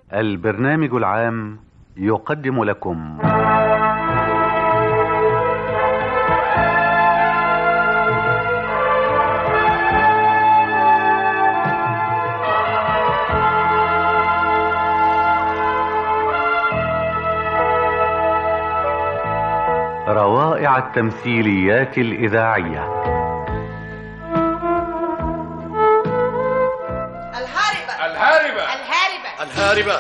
البرنامج العام يقدم لكم روائع التمثيليات الإذاعية الهاربة الهاربة الهاربة الهاربة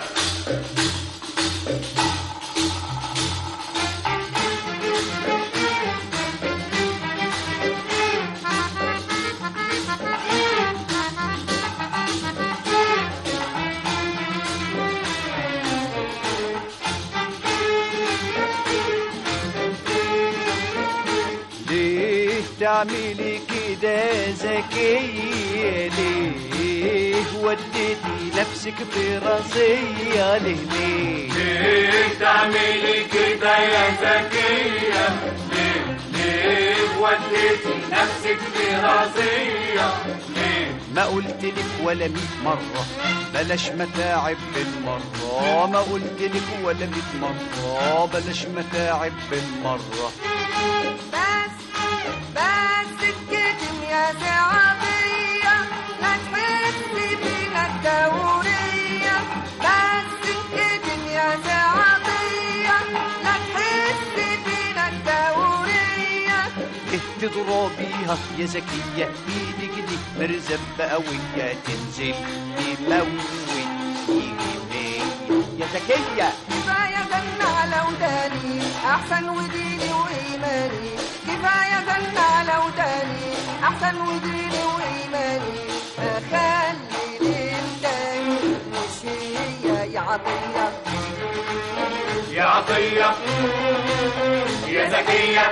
ليه تعملي كده زكية ليه وديتي نفسك براسية ليه ليه ليه تعملي كده يا زكية ليه ليه وديتي نفسك في راسية ليه ما قلتلك ولا ميت مرة بلاش متاعب بالمرة ما قلتلك ولا ميت مرة بلاش متاعب بالمرة بس بس الكتم يا سعادية لا تحسي بينا الدورية بس الكتم يا سعادية لا تحسي بينا الدورية ليه تضربيها يا زكية ايدك دي مرزبة قوية تنزل تموت يجي مية يا زكية كفاية جنة على وداني أحسن وديني وإيماني كفاية جنة على وداني أحسن وديني وإيماني أخلي لله مش هي يا عطية يا عطية يا زكية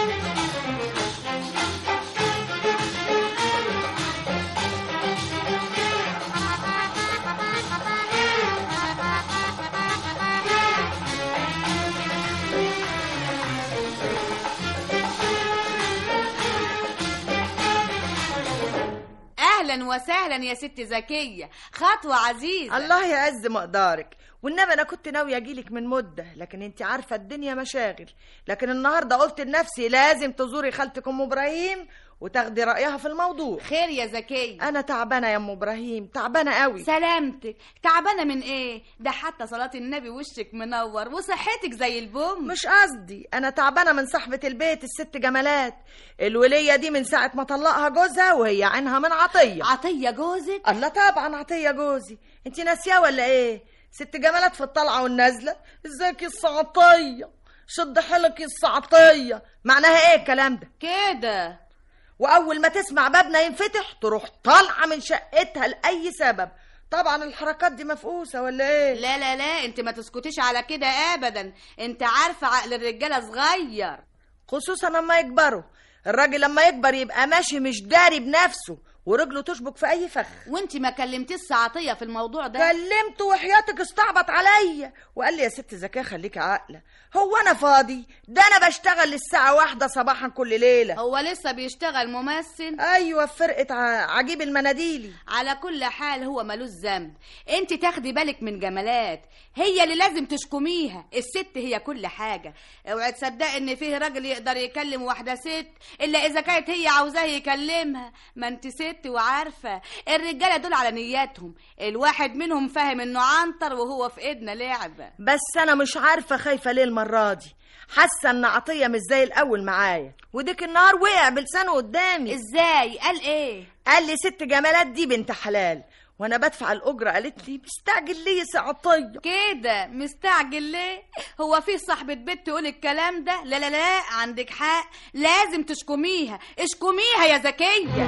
اهلا وسهلا يا ست زكيه خطوه عزيزه الله يعز مقدارك والنبي انا كنت ناويه اجيلك من مده لكن انت عارفه الدنيا مشاغل لكن النهارده قلت لنفسي لازم تزوري خالتك ام ابراهيم وتاخدي رايها في الموضوع خير يا زكيه انا تعبانه يا ام ابراهيم تعبانه قوي سلامتك تعبانه من ايه ده حتى صلاه النبي وشك منور وصحتك زي البوم مش قصدي انا تعبانه من صاحبه البيت الست جمالات الوليه دي من ساعه ما طلقها جوزها وهي عينها من عطيه عطيه جوزك الله طبعا عطيه جوزي انت ناسياه ولا ايه ست جمالات في الطلعه والنازله ازيك يا السعطيه شد حيلك يا السعطيه معناها ايه الكلام ده كده واول ما تسمع بابنا ينفتح تروح طالعه من شقتها لاي سبب طبعا الحركات دي مفقوسه ولا ايه لا لا لا انت ما تسكتيش على كده ابدا انت عارفه عقل الرجاله صغير خصوصا لما يكبروا الراجل لما يكبر يبقى ماشي مش داري بنفسه ورجله تشبك في اي فخ وانت ما كلمتيش عطيه في الموضوع ده كلمته وحياتك استعبط عليا وقال لي يا ست زكاه خليكي عاقله هو انا فاضي ده انا بشتغل للساعه واحدة صباحا كل ليله هو لسه بيشتغل ممثل ايوه في فرقه ع- عجيب المناديلي على كل حال هو ملوش ذنب انت تاخدي بالك من جمالات هي اللي لازم تشكميها الست هي كل حاجه اوعي تصدقي ان فيه راجل يقدر يكلم واحده ست الا اذا كانت هي عاوزاه يكلمها ما انت ست وعارفه الرجاله دول على نياتهم الواحد منهم فاهم انه عنتر وهو في ايدنا لعبه بس انا مش عارفه خايفه ليه المره دي حاسه ان عطيه مش زي الاول معايا وديك النهار وقع بلسانه قدامي ازاي قال ايه قال لي ست جمالات دي بنت حلال وانا بدفع الاجره قالت لي مستعجل ليه يا عطيه كده مستعجل ليه هو في صاحبة بيت تقول الكلام ده لا لا لا عندك حق لازم تشكميها اشكميها يا زكية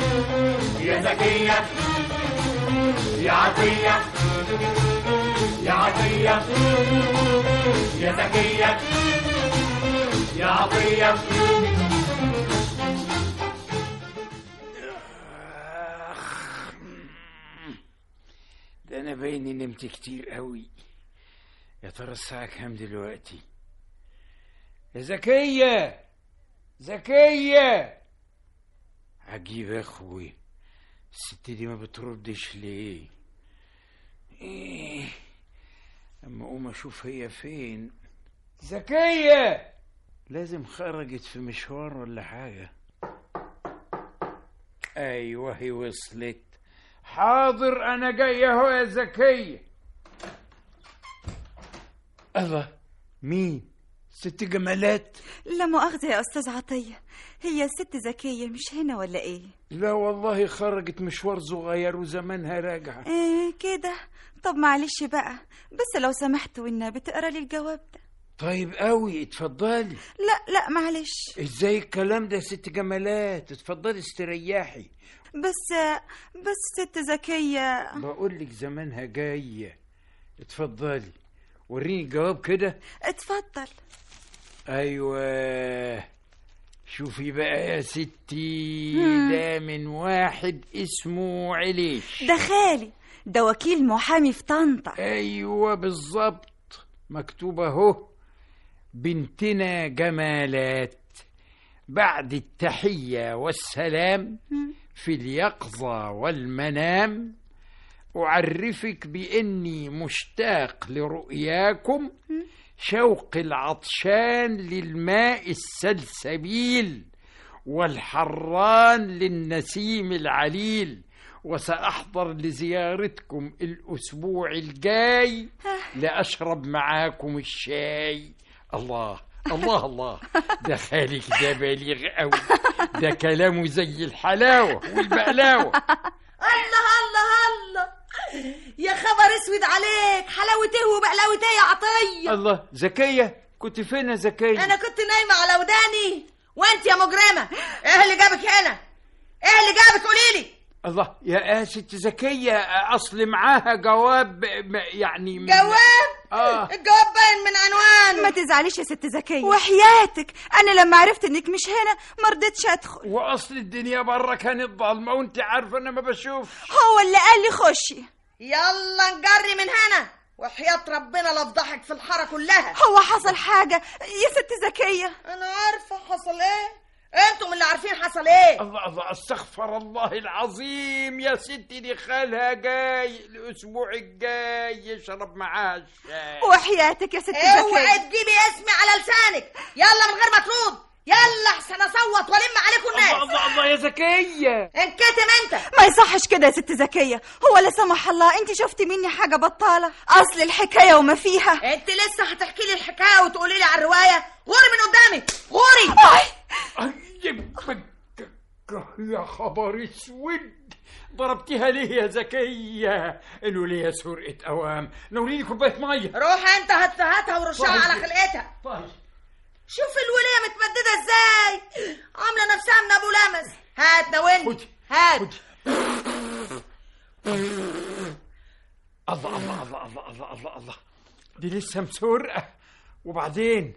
يا زكية يا عطية يا عطية يا زكية يا عطية ده انا بايني نمت كتير قوي يا ترى الساعة كام دلوقتي يا زكية زكية عجيب يا اخوي الست دي ما بتردش ليه ايه اقوم اشوف هي فين زكية لازم خرجت في مشوار ولا حاجة ايوه هي وصلت حاضر انا جاي اهو يا زكية الله مين ست جمالات لا مؤاخذة يا أستاذ عطية هي الست زكية مش هنا ولا إيه؟ لا والله خرجت مشوار صغير وزمانها راجعة إيه كده طب معلش بقى بس لو سمحت والنبي تقرا لي الجواب ده طيب قوي اتفضلي لا لا معلش ازاي الكلام ده يا ست جمالات اتفضلي استريحي بس بس ست زكية بقول لك زمانها جاية اتفضلي وريني الجواب كده اتفضل ايوه شوفي بقى يا ستي ده من واحد اسمه عليش ده خالي ده وكيل محامي في طنطا ايوه بالظبط مكتوب اهو بنتنا جمالات بعد التحيه والسلام في اليقظه والمنام اعرفك باني مشتاق لرؤياكم شوق العطشان للماء السلسبيل والحران للنسيم العليل وسأحضر لزيارتكم الأسبوع الجاي لأشرب معاكم الشاي الله الله الله ده خالك ده بليغ قوي ده كلامه زي الحلاوة والبقلاوة الله الله الله يا خبر اسود عليك حلاوة ايه وبقلاوة ايه يا عطية الله زكية كنت فين يا زكية انا كنت نايمة على وداني وانت يا مجرمة ايه اللي جابك هنا ايه اللي جابك قوليلي الله يا ست زكية أصل معاها جواب م- يعني من- جواب آه الجواب باين من عنوانه ما تزعليش يا ست زكية وحياتك أنا لما عرفت إنك مش هنا ما رضيتش أدخل وأصل الدنيا برا كانت ضلمة وأنت عارفة أنا ما بشوف هو اللي قال لي خشي يلا نجري من هنا وحياة ربنا لفضحك في الحارة كلها هو حصل حاجة يا ست زكية انا عارفة حصل ايه انتم اللي عارفين حصل ايه الله الله استغفر الله العظيم يا ستي دي خالها جاي الأسبوع الجاي يشرب معاها الشاي وحياتك يا ست اوعي زكية تجيبي اسمي على لسانك يلا من غير ما ترد يلا احسن اصوت والم عليكم الله الناس الله الله يا زكية انكتم انت ما يصحش كده يا ست زكية هو لا سمح الله انت شفتي مني حاجة بطالة اصل الحكاية وما فيها انت لسه هتحكي لي الحكايه وتقولي لي على الروايه غوري من قدامي غوري أيبك يا خبر اسود ضربتيها ليه يا زكية قالوا لي يا سرقة أوام نوريني كوباية مية روح انت هات هاتها ورشها طيب. على خلقتها طيب شوف الوليه متمدده ازاي عامله نفسها من ابو لمس هات ناولني خدي هات خدي الله الله الله الله الله الله الله دي لسه مسرقة وبعدين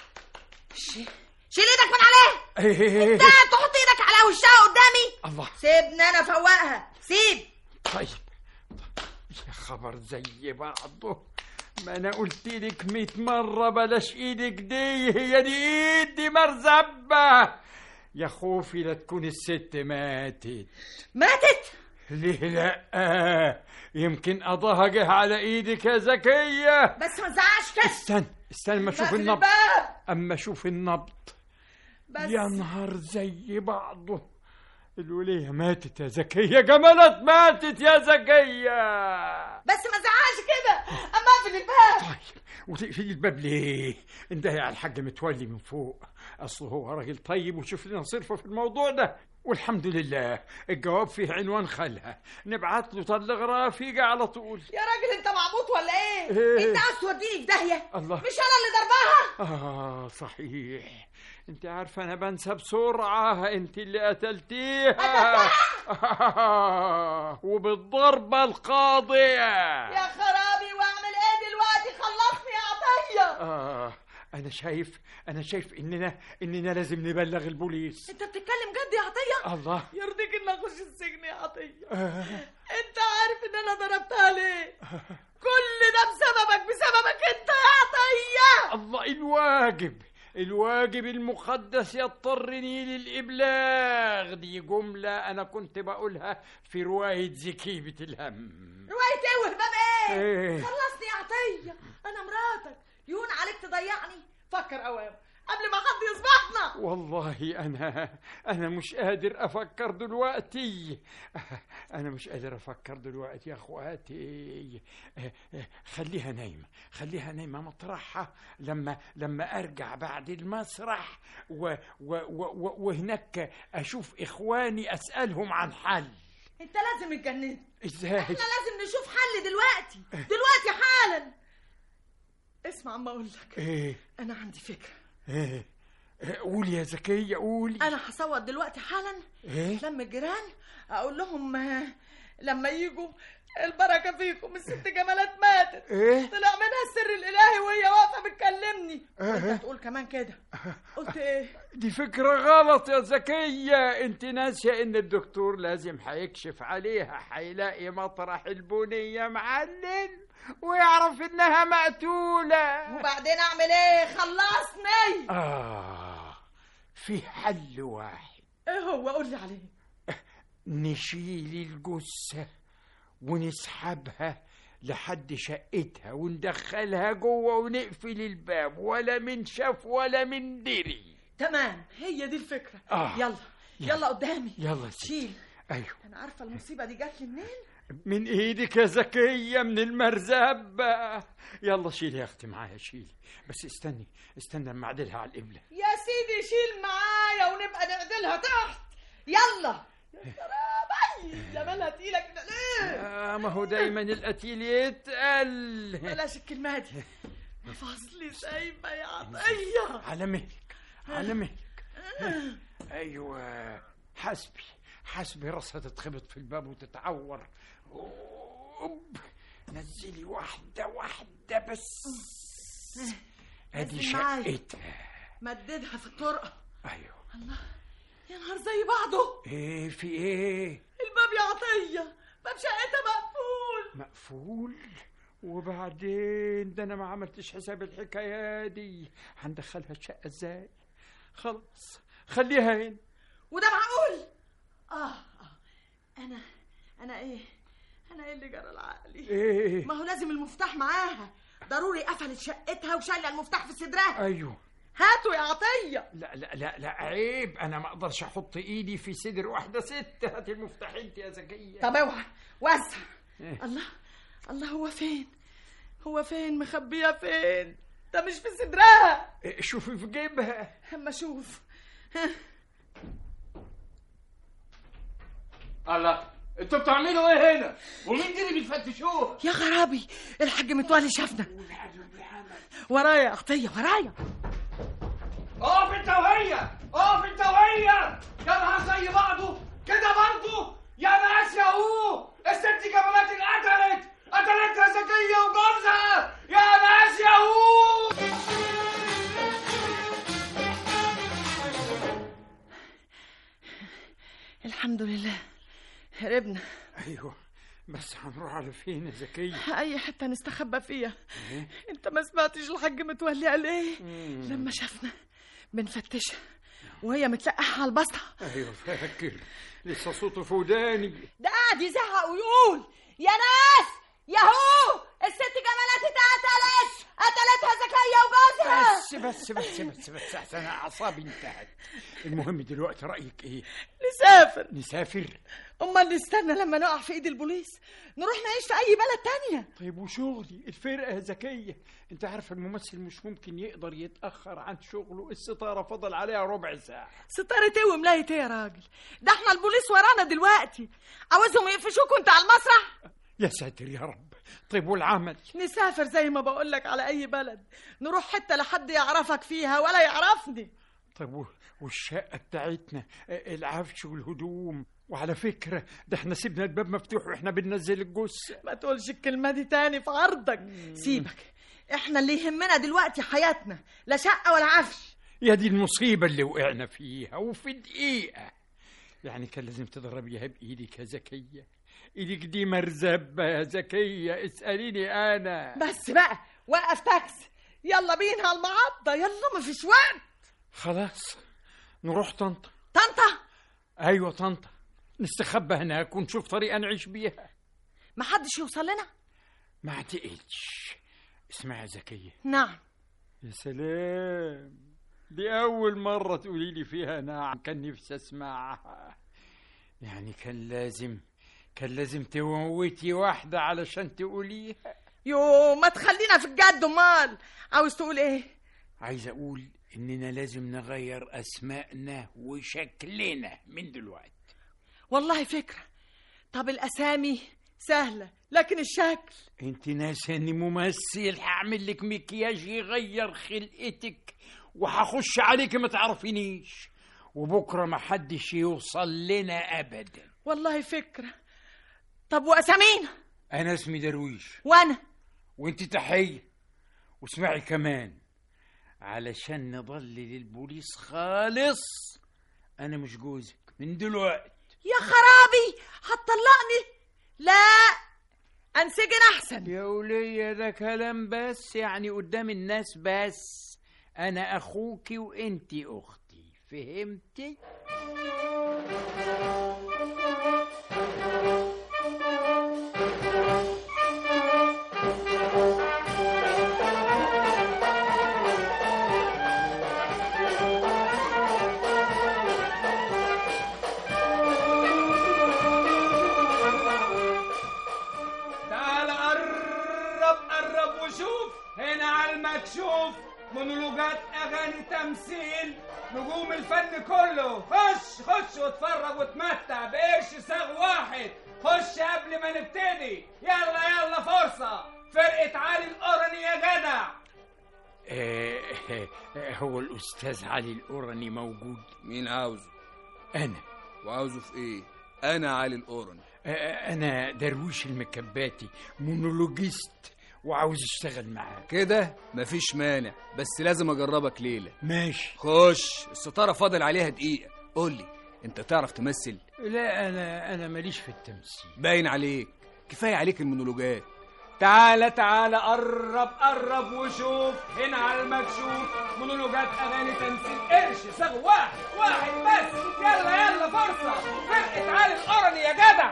شيل ايدك من عليها انت تحط ايدك على وشها قدامي الله سيبني انا فوقها سيب طيب يا خبر زي بعضه ما انا قلت لك 100 مره بلاش ايدك دي هي دي ايد دي مرزبه يا خوفي لا تكون الست ماتت ماتت ليه لا يمكن قضاها جه على ايدك يا زكيه بس ما تزعقش كده استنى استنى ما اشوف اقفل النبض الباب اما اشوف النبض بس يا نهار زي بعضه الولية ماتت يا زكية جمالات ماتت يا زكية بس ما تزعقش كده اما اقفل الباب طيب وتقفلي الباب ليه؟ انتهي على الحاج متولي من فوق اصل هو راجل طيب وشوف لنا صرفه في الموضوع ده والحمد لله الجواب فيه عنوان خالها نبعت له تلغراف يجي على طول يا راجل انت معبوط ولا ايه إيه؟ انت عاوز توديني في داهيه الله. مش انا اللي ضربها اه صحيح انت عارفه انا بنسى بسرعه انت اللي قتلتيها وبالضربه القاضيه يا خرابي واعمل ايه دلوقتي خلصني يا عطيه آه أنا شايف أنا شايف إننا إننا لازم نبلغ البوليس انت بتتكلم جد يا عطيه الله يرضيك ان اخش السجن يا عطيه آه. انت عارف ان انا ضربتها ليه كل ده بسببك بسببك انت يا عطيه الله الواجب الواجب المقدس يضطرني للإبلاغ دي جملة أنا كنت بقولها في رواية زكيبة الهم روايه ايه وهباب ايه إيه. خلصني يا عطيه انا مراتك تضيعني فكر اوام قبل ما حد يصبحنا والله أنا أنا مش قادر أفكر دلوقتي أنا مش قادر أفكر دلوقتي يا أخواتي خليها نايمة خليها نايمة مطرحها لما لما أرجع بعد المسرح و و و و وهناك أشوف إخواني أسألهم عن حل انت لازم اتجننت إزاي؟ احنا لازم نشوف حل دلوقتي دلوقتي حالا اسمع عم اقول لك إيه انا عندي فكره إيه إيه، قولي يا زكية قولي انا هصوت دلوقتي حالا إيه؟ لما الجيران اقول لهم آه، لما يجوا البركه فيكم الست جمالات ماتت إيه؟ طلع منها السر الالهي وهي واقفه بتكلمني إيه؟ انت هتقول كمان كده قلت ايه دي فكرة غلط يا زكية انت ناسية ان الدكتور لازم هيكشف عليها هيلاقي مطرح البنية معلم ويعرف انها مقتولة وبعدين اعمل ايه خلصني آه في حل واحد ايه هو قول لي عليه نشيل الجثة ونسحبها لحد شقتها وندخلها جوه ونقفل الباب ولا من شاف ولا من دري تمام هي دي الفكره آه. يلا يلا قدامي يلا ست. شيل ايوه انا عارفه المصيبه دي جات لي منين من ايدك يا زكية من المرزبة يلا شيلي يا اختي معايا شيلي بس استني استنى لما اعدلها على القبلة يا سيدي شيل معايا ونبقى نعدلها تحت يلا يا سلام جمالها تقيلة كده ليه آه ما هو دايما القتيل يتقل بلاش الكلمة دي فصلي سايبة يا عطية على مهلك على مهلك ايوه حسبي حسبي راسها تتخبط في الباب وتتعور أوب. نزلي واحدة واحدة بس ادي نزل معايا. شقتها مددها في الطرقة ايوه يا نهار زي بعضه ايه في ايه الباب يا عطية باب شقتها مقفول مقفول وبعدين ده انا ما عملتش حساب الحكايه دي هندخلها الشقه ازاي خلاص خليها هنا وده معقول آه آه أنا أنا إيه أنا إيه اللي جرى لعقلي ايه ما هو لازم المفتاح معاها ضروري قفلت شقتها وشايله المفتاح في صدرها ايوه هاتوا يا عطيه لا لا لا لا عيب انا ما اقدرش احط ايدي في صدر واحده ست هات المفتاح انت يا زكيه طب اوعى وسع إيه؟ الله الله هو فين هو فين مخبيه فين ده مش في صدرها إيه، شوفي في جيبها اما اشوف الله انتوا بتعملوا ايه هنا ومين دي اللي بتفتشوها يا خرابي الحاج متولي شافنا ورايا يا عطيه ورايا اقف انت وهي اقف انت وهي يا نهار زي بعضه كده برضه يا ناس يا هو الست جمالات اللي قتلت قتلتها زكيه وجوزها يا ناس يا هو الحمد لله هربنا ايوه بس هنروح على فين يا زكيه اي حته نستخبى فيها انت ما سمعتش الحاج متولي قال ايه لما شافنا بنفتشها وهي متلقحه على البسطه ايوه فاكر لسه صوته في وداني ده قاعد يزعق ويقول يا ناس ياهو الست جمالات اتقتلت قتلتها زكيه وجوزها بس بس بس بس بس احسن اعصابي انتهت المهم دلوقتي رايك ايه نسافر نسافر امال نستنى لما نقع في ايد البوليس نروح نعيش في اي بلد تانية طيب وشغلي الفرقه يا زكيه انت عارف الممثل مش ممكن يقدر يتاخر عن شغله الستاره فضل عليها ربع ساعه ستارة ايه وملاية ايه يا راجل ده احنا البوليس ورانا دلوقتي عاوزهم يقفشوك وانت على المسرح يا ساتر يا رب طيب والعمل نسافر زي ما بقولك على اي بلد نروح حتة لحد يعرفك فيها ولا يعرفني طيب و- والشقه بتاعتنا آه، العفش والهدوم وعلى فكره ده احنا سيبنا الباب مفتوح واحنا بننزل الجثه ما تقولش الكلمة دي تاني في عرضك سيبك احنا اللي يهمنا دلوقتي حياتنا لا شقة ولا عفش يا دي المصيبة اللي وقعنا فيها وفي دقيقة يعني كان لازم تضربيها بإيدك يا زكية إيدك دي مرزبة يا زكية اسأليني أنا بس بقى وقف تاكسي يلا بينا على المعضة يلا مفيش وقت خلاص نروح طنطا طنطا أيوة طنطا نستخبى هناك ونشوف طريقة نعيش بيها محدش يوصل لنا ما اعتقدش اسمعي يا زكية نعم يا سلام دي أول مرة تقولي لي فيها نعم كان نفسي أسمعها يعني كان لازم كان لازم تموتي واحدة علشان تقوليها يو ما تخلينا في الجد امال عاوز تقول ايه عايز أقول إننا لازم نغير أسمائنا وشكلنا من دلوقتي والله فكرة طب الاسامي سهلة لكن الشكل انت ناسي اني ممثل هعمل لك مكياج يغير خلقتك وهخش عليك ما تعرفينيش وبكره ما حدش يوصل لنا ابدا والله فكرة طب واسامينا انا اسمي درويش وانا وانت تحيه واسمعي كمان علشان نضلل البوليس خالص انا مش جوزك من دلوقتي يا خرابي هتطلقني لا انسجن احسن يا ولية ده كلام بس يعني قدام الناس بس انا اخوكي وانت اختي فهمتي تعال قرب قرب وشوف هنا على المكشوف مونولوجات اغاني تمثيل نجوم الفن كله خش خش واتفرج وتمتع بقرش ساغ واحد خش قبل ما نبتدي يلا يلا فرصة فرقة علي القرني يا جدع آه آه، هو الاستاذ علي القرني موجود مين عاوزه انا وعاوزه في ايه انا علي القرن آه، انا درويش المكباتي مونولوجيست وعاوز اشتغل معاك كده مفيش مانع بس لازم اجربك ليله ماشي خش الستاره فاضل عليها دقيقه قول لي انت تعرف تمثل لا انا انا ماليش في التمثيل باين عليك كفايه عليك المونولوجات تعالى تعالى قرب قرب وشوف هنا على المكشوف مونولوجات اغاني تمثيل قرش ساغ واحد واحد بس يلا يلا فرصة فرقة علي القرني يا جدع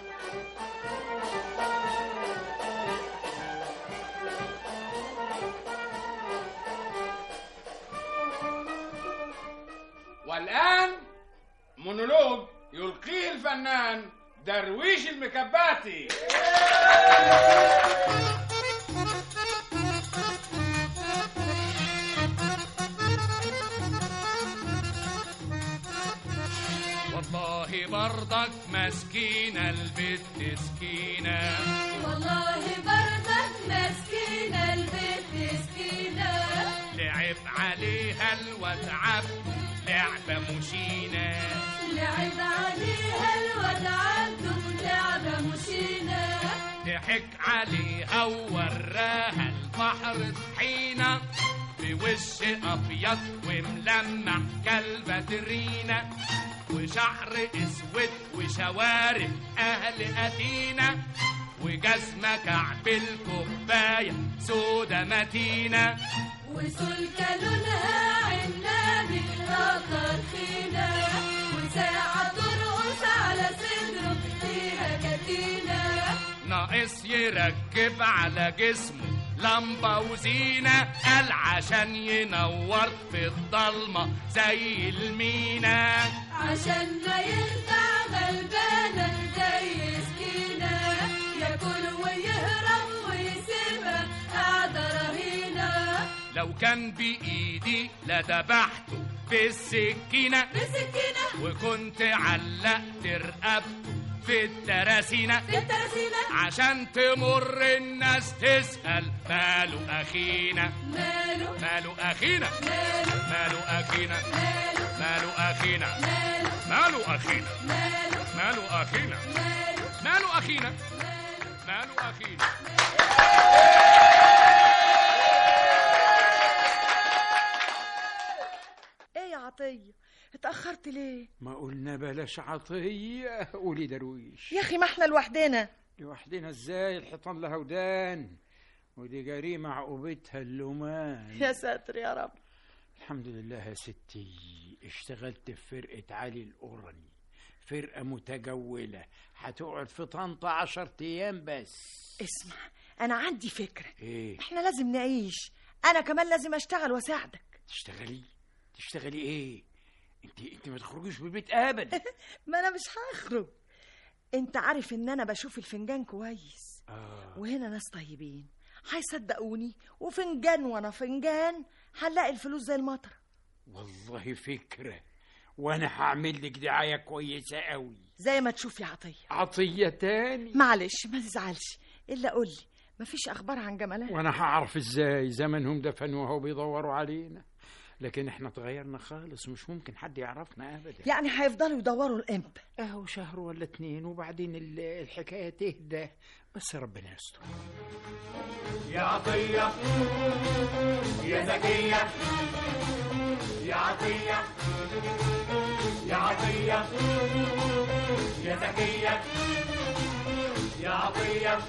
والآن مونولوج يلقيه الفنان درويش المكباتي والله برضك مسكينة البت سكينة والله بردك مسكينة البنت مسكينة لعب عليها الواد عبده لعبة مشينة لعب عليها الواد عنده لعبة مشينة ضحك عليها ووراها البحر طحينة بوش أبيض وملمع كالباترينا وشعر اسود وشوارب أهل أثينا وجزمة كعب الكوباية سودا متينة وسلكة لونها عنابي راقة تخينة وساعة ترقص على صدره فيها كتينة ناقص يركب على جسمه لمبة وزينة قال عشان ينور في الضلمة زي المينا عشان ما يخدع غلبانة زي سكينة ياكل ويهرب ويسيبها قاعدة رهينة لو كان بإيدي لذبحته بالسكينة بالسكينة وكنت علقت رقبته في التراسينة في الترسينة عشان تمر الناس تسأل ماله أخينا ماله ماله أخينا ماله ماله أخينا ماله ماله أخينا ماله ماله أخينا ماله ماله أخينا ماله ماله أخينا ماله أخينا ايه يا عطية اتأخرت ليه ما قلنا بلاش عطية قولي درويش يا اخي ما احنا لوحدنا لوحدنا ازاي الحيطان لها ودان ودي جريمة عقوبتها اللومان يا ساتر يا رب الحمد لله يا ستي اشتغلت في فرقة علي القرني فرقة متجولة هتقعد في طنطا عشر أيام بس اسمع انا عندي فكرة ايه احنا لازم نعيش انا كمان لازم اشتغل واساعدك تشتغلي تشتغلي ايه انت انت ما تخرجيش من البيت ابدا ما انا مش هخرج انت عارف ان انا بشوف الفنجان كويس آه. وهنا ناس طيبين هيصدقوني وفنجان وانا فنجان هنلاقي الفلوس زي المطر والله فكرة وانا هعمل لك دعاية كويسة قوي زي ما تشوف يا عطيه عطية تاني معلش ما تزعلش الا قول لي مفيش اخبار عن جمالات وانا هعرف ازاي زمنهم دفنوها وبيدوروا علينا لكن احنا اتغيرنا خالص مش ممكن حد يعرفنا ابدا يعني هيفضلوا يدوروا الامتى اهو شهر ولا اتنين وبعدين ال- الحكاية تهدى بس ربنا يستر يا عطية يا زكية يا عطية يا عطية يا زكية يا عطية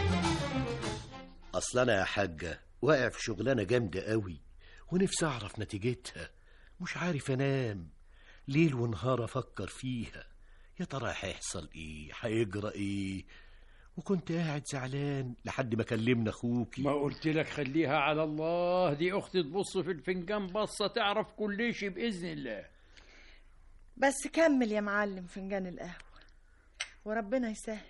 اصل انا يا حاجه واقع في شغلانه جامده قوي ونفسي اعرف نتيجتها مش عارف انام ليل ونهار افكر فيها يا ترى هيحصل ايه هيجرى ايه وكنت قاعد زعلان لحد ما كلمنا اخوكي ما قلت لك خليها على الله دي اختي تبص في الفنجان بصة تعرف كل شيء بإذن الله بس كمل يا معلم فنجان القهوه وربنا يسهل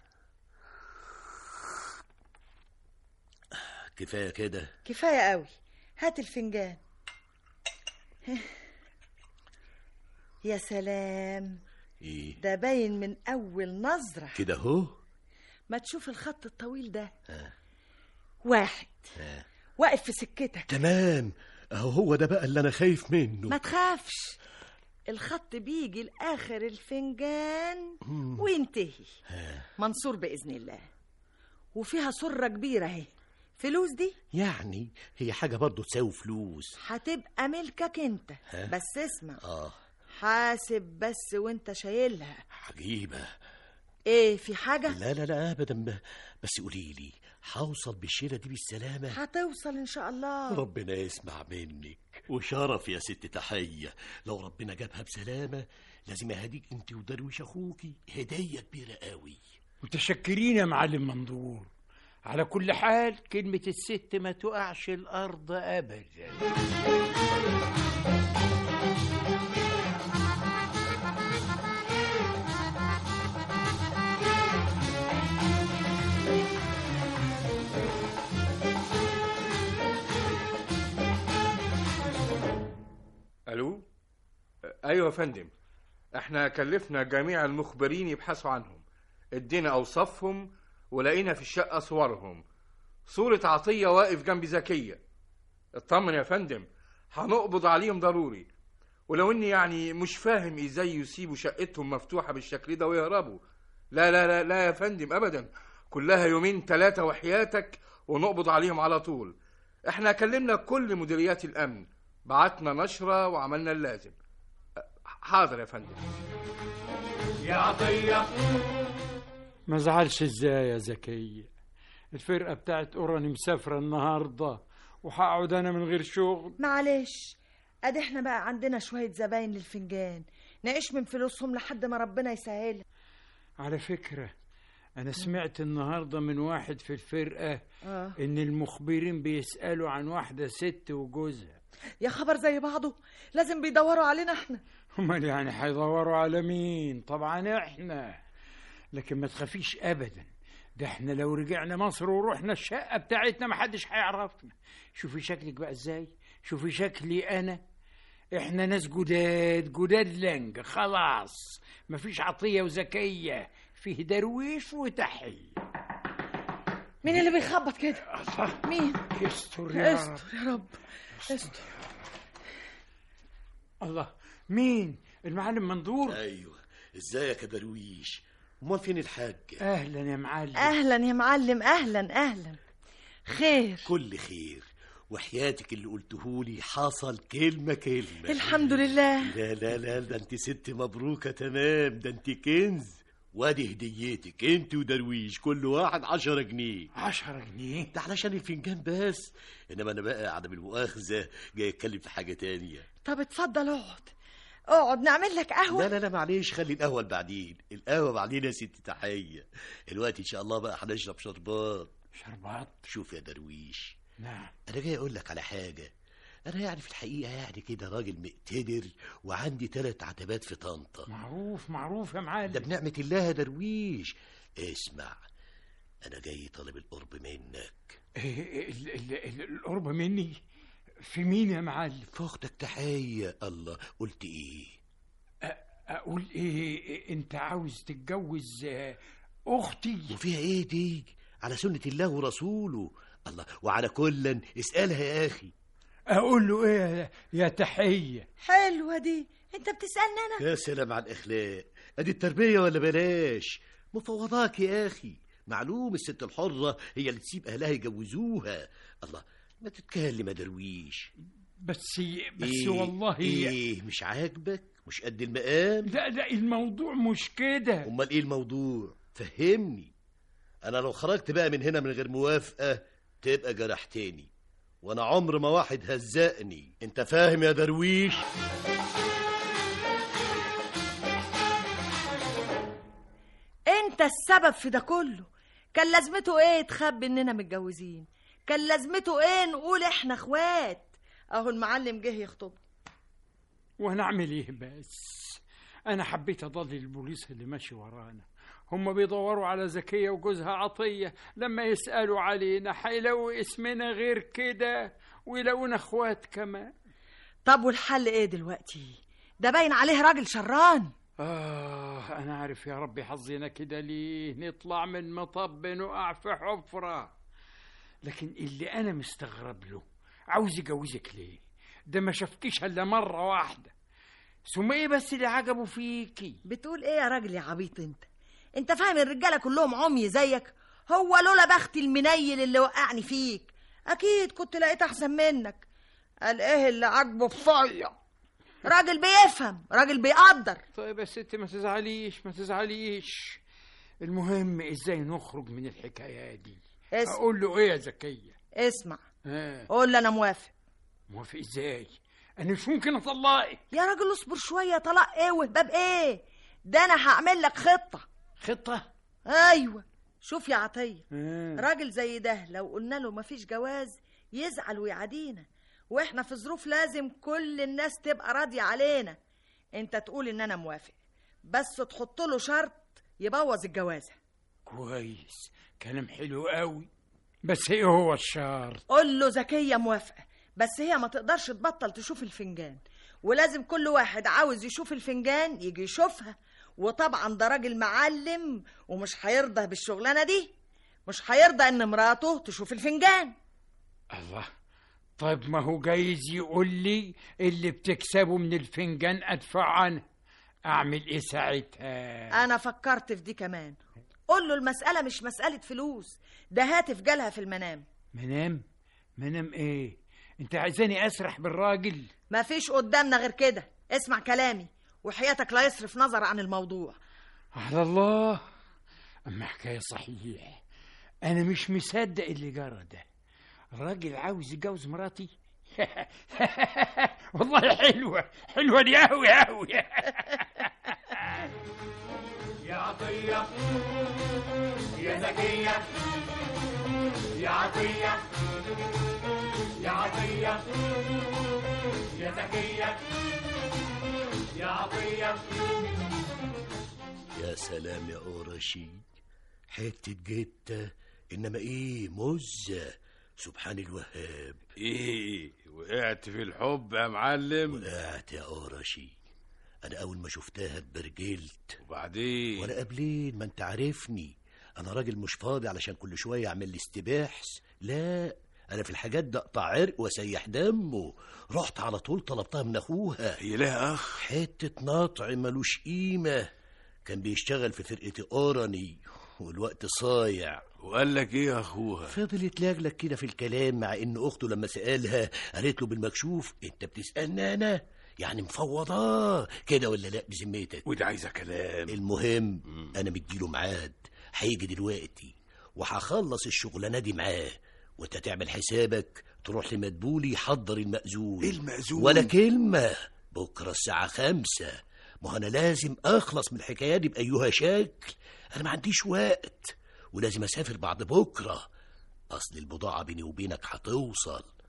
كفايه كده كفايه قوي هات الفنجان يا سلام ايه ده باين من اول نظره كده اهو ما تشوف الخط الطويل ده آه. واحد آه. واقف في سكتك تمام اهو هو ده بقى اللي انا خايف منه ما تخافش الخط بيجي لاخر الفنجان مم. وينتهي آه. منصور باذن الله وفيها سره كبيره اهي فلوس دي يعني هي حاجه برضه تساوي فلوس هتبقى ملكك انت ها؟ بس اسمع اه حاسب بس وانت شايلها عجيبه ايه في حاجه لا لا لا ابدا ب- بس قولي لي هوصل بالشيله دي بالسلامه هتوصل ان شاء الله ربنا يسمع منك وشرف يا ست تحية لو ربنا جابها بسلامة لازم اهديك انت ودرويش اخوكي هدية كبيرة قوي متشكرين يا معلم منظور على كل حال كلمة الست ما تقعش الأرض أبدا الو ايوه يا فندم احنا كلفنا جميع المخبرين يبحثوا عنهم ادينا اوصافهم ولقينا في الشقه صورهم صوره عطيه واقف جنب زكيه اطمن يا فندم هنقبض عليهم ضروري ولو اني يعني مش فاهم ازاي يسيبوا شقتهم مفتوحه بالشكل ده ويهربوا لا لا لا لا يا فندم ابدا كلها يومين ثلاثه وحياتك ونقبض عليهم على طول احنا كلمنا كل مديريات الامن بعتنا نشرة وعملنا اللازم حاضر يا فندم يا عطية ما زعلش ازاي يا زكية الفرقة بتاعت أوراني مسافرة النهاردة وهقعد أنا من غير شغل معلش ادي احنا بقى عندنا شويه زباين للفنجان نعيش من فلوسهم لحد ما ربنا يسهلها على فكرة أنا سمعت النهاردة من واحد في الفرقة اه إن المخبرين بيسألوا عن واحدة ست وجوزها يا خبر زي بعضه لازم بيدوروا علينا احنا هما يعني هيدوروا على مين طبعا احنا لكن ما تخافيش ابدا ده احنا لو رجعنا مصر ورحنا الشقة بتاعتنا محدش هيعرفنا شوفي شكلك بقى ازاي شوفي شكلي انا احنا ناس جداد جداد لنج خلاص مفيش عطية وزكية فيه درويش وتحية مين اللي بيخبط كده مين يستر يا رب استر يا رب استر الله مين المعلم منظور ايوه ازيك يا درويش امال فين الحاج اهلا يا معلم اهلا يا معلم اهلا اهلا خير كل خير وحياتك اللي قلتهولي حصل كلمة كلمة الحمد لله لا لا لا ده انت ست مبروكة تمام ده انت كنز وادي هديتك انت ودرويش كل واحد عشرة جنيه عشرة جنيه ده علشان الفنجان بس انما انا بقى قاعدة بالمؤاخذة جاي اتكلم في حاجة تانية طب اتفضل اقعد اقعد نعمل لك قهوه لا لا لا معلش خلي القهوة بعدين القهوة بعدين يا ست تحية الوقت ان شاء الله بقى هنشرب شربات شربات شوف يا درويش نعم انا انا جاي اقول لك على حاجه انا يعني في الحقيقه يعني كده راجل مقتدر وعندي ثلاث عتبات في طنطا معروف معروف يا معلم ده بنعمه الله يا درويش اسمع انا جاي طالب القرب منك إيه ال- ال- ال- القرب مني في مين يا معلم في اختك تحيه الله قلت ايه اقول ايه إيه، انت عاوز تتجوز آه، اختي وفيها ايه دي على سنه الله ورسوله الله وعلى كلا اسالها يا اخي اقول له ايه يا- يا تحيه حلوة دي انت بتسألني انا يا سلام على الاخلاق ادي التربيه ولا بلاش مفوضاك يا اخي معلوم الست الحره هي اللي تسيب اهلها يجوزوها الله ما تتكلم يا درويش بس بس إيه والله ايه مش عاجبك مش قد المقام لا لا الموضوع مش كده امال ايه الموضوع فهمني انا لو خرجت بقى من هنا من غير موافقه تبقى جرحتني وانا عمر ما واحد هزقني انت فاهم يا درويش انت السبب في ده كله كان لازمته ايه تخبي اننا متجوزين كان لازمته ايه نقول احنا اخوات اهو المعلم جه يخطب وانا اعمل ايه بس انا حبيت اضل البوليس اللي ماشي ورانا هم بيدوروا على زكية وجوزها عطية لما يسألوا علينا هيلاقوا اسمنا غير كده ويلاقونا اخوات كمان طب والحل ايه دلوقتي ده باين عليه راجل شران آه أنا عارف يا ربي حظنا كده ليه نطلع من مطب نقع في حفرة لكن اللي أنا مستغرب له عاوز يجوزك ليه ده ما شافكيش إلا مرة واحدة ثم إيه بس اللي عجبه فيكي بتقول ايه يا راجل يا عبيط انت انت فاهم الرجاله كلهم عمي زيك هو لولا بختي المنيل اللي وقعني فيك اكيد كنت لقيت احسن منك قال ايه اللي عاجبه فيا راجل بيفهم راجل بيقدر طيب يا ستي ما تزعليش ما تزعليش المهم ازاي نخرج من الحكاية دي اسمع. اقول له ايه يا زكية اسمع آه. قول لي انا موافق موافق ازاي انا مش ممكن اطلقك يا راجل اصبر شويه طلاق ايه وهباب ايه ده انا هعمل لك خطه خطة ايوه شوف يا عطيه آه. راجل زي ده لو قلنا له مفيش جواز يزعل ويعادينا واحنا في ظروف لازم كل الناس تبقى راضيه علينا انت تقول ان انا موافق بس تحط له شرط يبوظ الجوازه كويس كلام حلو قوي بس ايه هو الشرط قول له زكيه موافقه بس هي ما تقدرش تبطل تشوف الفنجان ولازم كل واحد عاوز يشوف الفنجان يجي يشوفها وطبعا ده راجل معلم ومش هيرضى بالشغلانه دي مش هيرضى ان مراته تشوف الفنجان الله طيب ما هو جايز يقول لي اللي بتكسبه من الفنجان ادفع عنه اعمل ايه ساعتها انا فكرت في دي كمان قول له المساله مش مساله فلوس ده هاتف جالها في المنام منام منام ايه انت عايزاني اسرح بالراجل مفيش قدامنا غير كده اسمع كلامي وحياتك لا يصرف نظر عن الموضوع على الله اما حكايه صحيح انا مش مصدق اللي جرى ده راجل عاوز يتجوز مراتي والله حلوه حلوه دي قوي قوي يا عطية يا زكية يا عطية يا عطية يا زكية يا عطية يا سلام يا قرشي حتة جتة إنما إيه مزة سبحان الوهاب ايه وقعت في الحب يا معلم وقعت يا قرشي أنا أول ما شفتها اتبرجلت وبعدين وأنا قبلين ما أنت عارفني أنا راجل مش فاضي علشان كل شوية أعمل لي استباحث لا أنا في الحاجات ده أقطع عرق وأسيح دمه رحت على طول طلبتها من أخوها هي لها اخ حتة نطع ملوش قيمة كان بيشتغل في فرقة أوراني والوقت صايع وقال لك ايه يا اخوها فضل يتلاجلك كده في الكلام مع ان اخته لما سالها قالت له بالمكشوف انت بتسالني انا يعني مفوضاه كده ولا لا بذمتك ودي عايزه كلام المهم انا مديله ميعاد هيجي دلوقتي وهخلص الشغلانه دي معاه وانت تعمل حسابك تروح لمدبولي يحضر المأذون إيه المأذون؟ ولا كلمة بكرة الساعة خمسة ما أنا لازم أخلص من الحكاية دي بأيها شكل أنا ما عنديش وقت ولازم أسافر بعد بكرة أصل البضاعة بيني وبينك هتوصل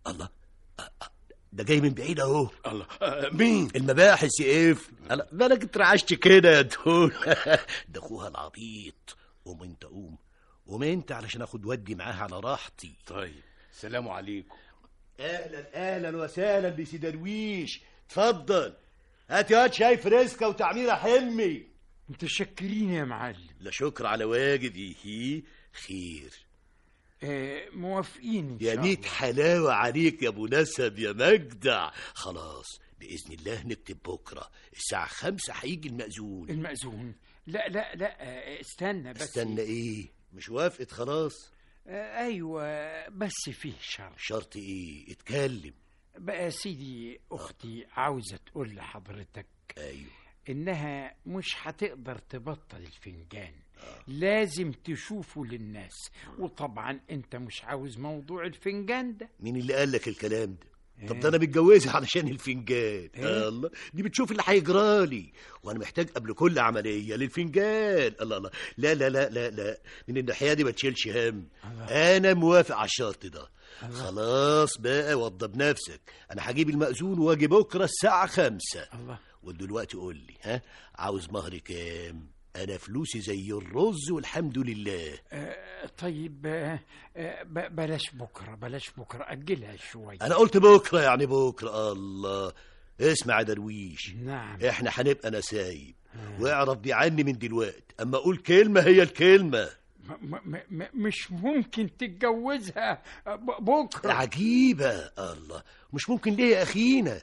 الله ده جاي من بعيد اهو الله آه، مين المباحث يا اف انا بالك اترعشت كده يا دول ده اخوها العبيط قوم انت قوم قوم انت علشان اخد ودي معاها على راحتي طيب سلام عليكم اهلا اهلا وسهلا بسي درويش اتفضل هات يا واد شاي فريسكا وتعميره حمي متشكرين يا معلم لا شكر على واجب يهي خير آه موافقين إن يا شاء ميت الله. حلاوة عليك يا ابو نسب يا مجدع خلاص بإذن الله نكتب بكرة الساعة خمسة هيجي المأذون المأذون لا لا لا آه، استنى بس استنى ايه مش وافقت خلاص آه ايوه بس فيه شرط شرط ايه اتكلم بقى يا سيدي اختي عاوزه تقول لحضرتك ايوه انها مش هتقدر تبطل الفنجان لازم تشوفه للناس وطبعا انت مش عاوز موضوع الفنجان ده مين اللي قال لك الكلام ده طب إيه؟ ده انا متجوزها علشان الفنجان إيه؟ الله دي بتشوف اللي هيجرالي وانا محتاج قبل كل عمليه للفنجان الله الله لا لا لا لا لا من الناحيه دي ما تشيلش هم انا موافق على الشرط ده خلاص بقى وضب نفسك انا هجيب المأذون واجي بكره الساعه خمسة الله ودلوقتي قول لي ها عاوز مهر كام انا فلوسي زي الرز والحمد لله آه طيب آه آه ب- بلاش بكره بلاش بكره اجلها شويه انا قلت بكره يعني بكره الله اسمع يا درويش نعم احنا هنبقى نسايب واعرف دي عني من دلوقتي اما اقول كلمه هي الكلمه م- م- م- مش ممكن تتجوزها ب- بكره عجيبه الله مش ممكن ليه يا اخينا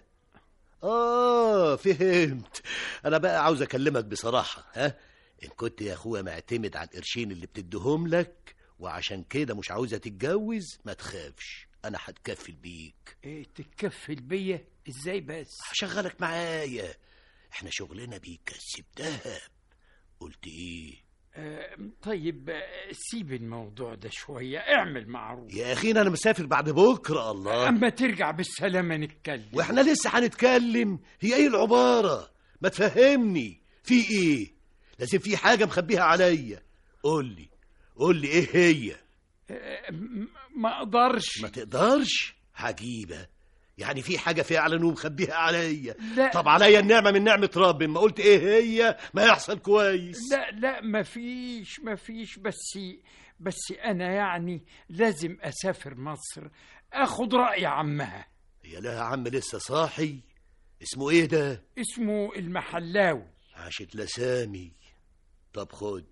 اه فهمت انا بقى عاوز اكلمك بصراحه ها ان كنت يا اخويا معتمد على القرشين اللي بتديهم لك وعشان كده مش عاوزه تتجوز ما تخافش انا هتكفل بيك إيه تتكفل بيا ازاي بس هشغلك معايا احنا شغلنا بيكسب دهب قلت ايه آه طيب آه، سيب الموضوع ده شويه اعمل معروف يا اخينا انا مسافر بعد بكره الله اما ترجع بالسلامه نتكلم واحنا لسه هنتكلم هي ايه العباره ما تفهمني في ايه لازم في حاجه مخبيها عليا قول لي قول لي ايه هي آه، م- ما اقدرش ما تقدرش عجيبه يعني في حاجه فعلا ومخبيها عليا لا. طب عليا النعمه من نعمه ربي ما قلت ايه هي ما يحصل كويس لا لا ما فيش ما فيش بس بس انا يعني لازم اسافر مصر اخد راي عمها يا لها عم لسه صاحي اسمه ايه ده اسمه المحلاوي عاشت لسامي طب خد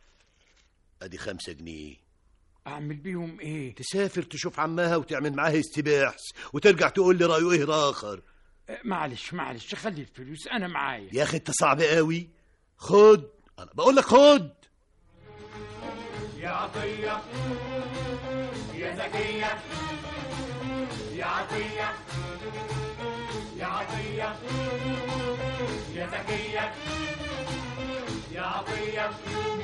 ادي خمسة جنيه اعمل بيهم ايه تسافر تشوف عمها وتعمل معاها استباحث وترجع تقول لي رايه ايه راخر آه، معلش معلش خلي الفلوس انا معايا يا اخي انت صعب قوي خد انا بقول لك خد يا عطية يا زكية يا عطية يا عطية يا زكية يا عطية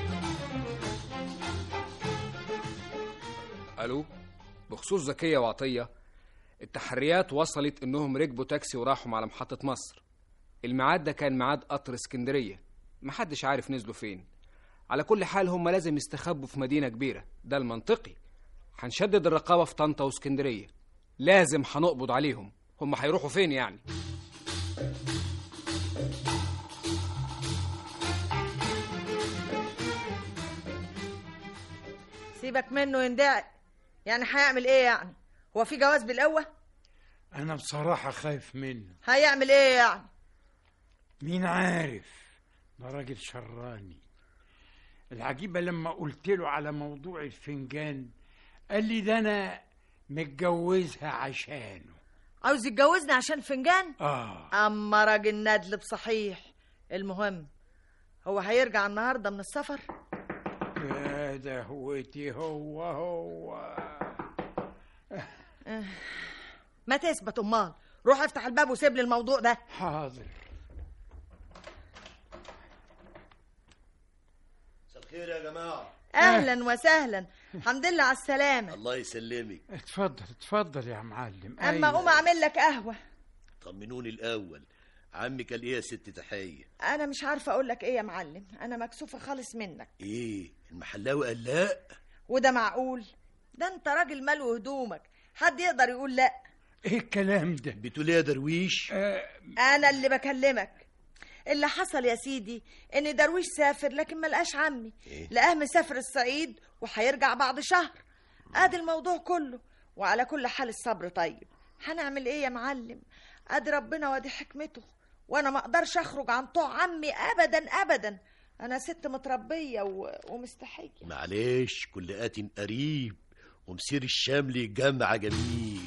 الو بخصوص زكيه وعطيه التحريات وصلت انهم ركبوا تاكسي وراحوا على محطه مصر الميعاد ده كان ميعاد قطر اسكندريه محدش عارف نزلوا فين على كل حال هم لازم يستخبوا في مدينه كبيره ده المنطقي هنشدد الرقابه في طنطا واسكندريه لازم هنقبض عليهم هم هيروحوا فين يعني سيبك منه يندعي يعني هيعمل ايه يعني هو في جواز بالقوه انا بصراحه خايف منه هيعمل ايه يعني مين عارف ده راجل شراني العجيبة لما قلت له على موضوع الفنجان قال لي ده أنا متجوزها عشانه عاوز يتجوزني عشان فنجان آه اما راجل ندل بصحيح المهم هو هيرجع النهارده من السفر يا دهوتي هو هو ما تثبت امال روح افتح الباب وسيب لي الموضوع ده حاضر مساء الخير يا جماعه اهلا وسهلا الحمد لله على السلامه الله يسلمك اتفضل اتفضل يا معلم اما أيوة. اقوم اعمل لك قهوه طمنوني الاول عمك قال ايه يا ست تحيه انا مش عارفه اقول لك ايه يا معلم انا مكسوفه خالص منك ايه المحلاوي قال لا وده معقول ده انت راجل ملو هدومك حد يقدر يقول لا ايه الكلام ده بتقول ايه يا درويش انا اللي بكلمك اللي حصل يا سيدي ان درويش سافر لكن ما لقاش عمي إيه؟ لقاه مسافر الصعيد وهيرجع بعد شهر ادي الموضوع كله وعلى كل حال الصبر طيب هنعمل ايه يا معلم ادي ربنا وادي حكمته وانا ما اقدرش اخرج عن طوع عمي ابدا ابدا انا ست متربيه و... ومستحيه معلش كل آت قريب ومسير الشامل جمع جميل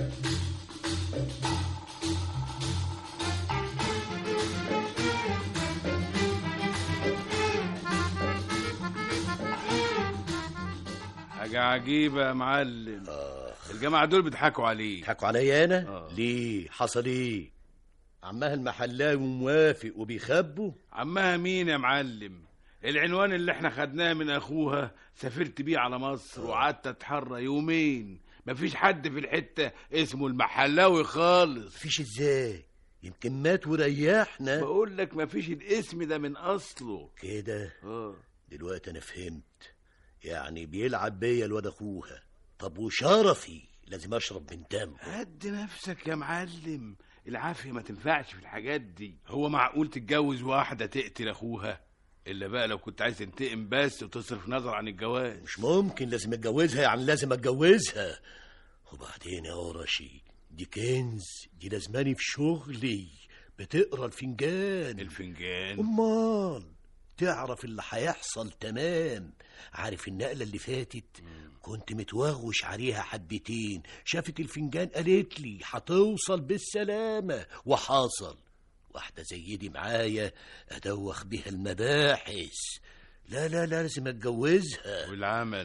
حاجة عجيبة يا معلم الجماعة دول بيضحكوا عليه بيضحكوا عليا انا ليه حصل ايه عمها المحلاوي موافق وبيخبوا عمها مين يا معلم العنوان اللي احنا خدناه من اخوها سافرت بيه على مصر وقعدت اتحرى يومين مفيش حد في الحتة اسمه المحلاوي خالص مفيش ازاي يمكن مات وريحنا بقول لك مفيش الاسم ده من اصله كده اه دلوقتي انا فهمت يعني بيلعب بيا الواد اخوها طب وشرفي لازم اشرب من دمه هد نفسك يا معلم العافية ما تنفعش في الحاجات دي هو معقول تتجوز واحدة تقتل اخوها الا بقى لو كنت عايز تنتقم بس وتصرف نظر عن الجواز مش ممكن لازم اتجوزها يعني لازم اتجوزها وبعدين يا قرشي دي كنز دي لازماني في شغلي بتقرا الفنجان الفنجان امال تعرف اللي هيحصل تمام عارف النقله اللي فاتت كنت متوغوش عليها حبتين شافت الفنجان قالت لي هتوصل بالسلامه وحصل واحده زي دي معايا ادوخ بيها المباحث لا لا لا لازم اتجوزها والعمل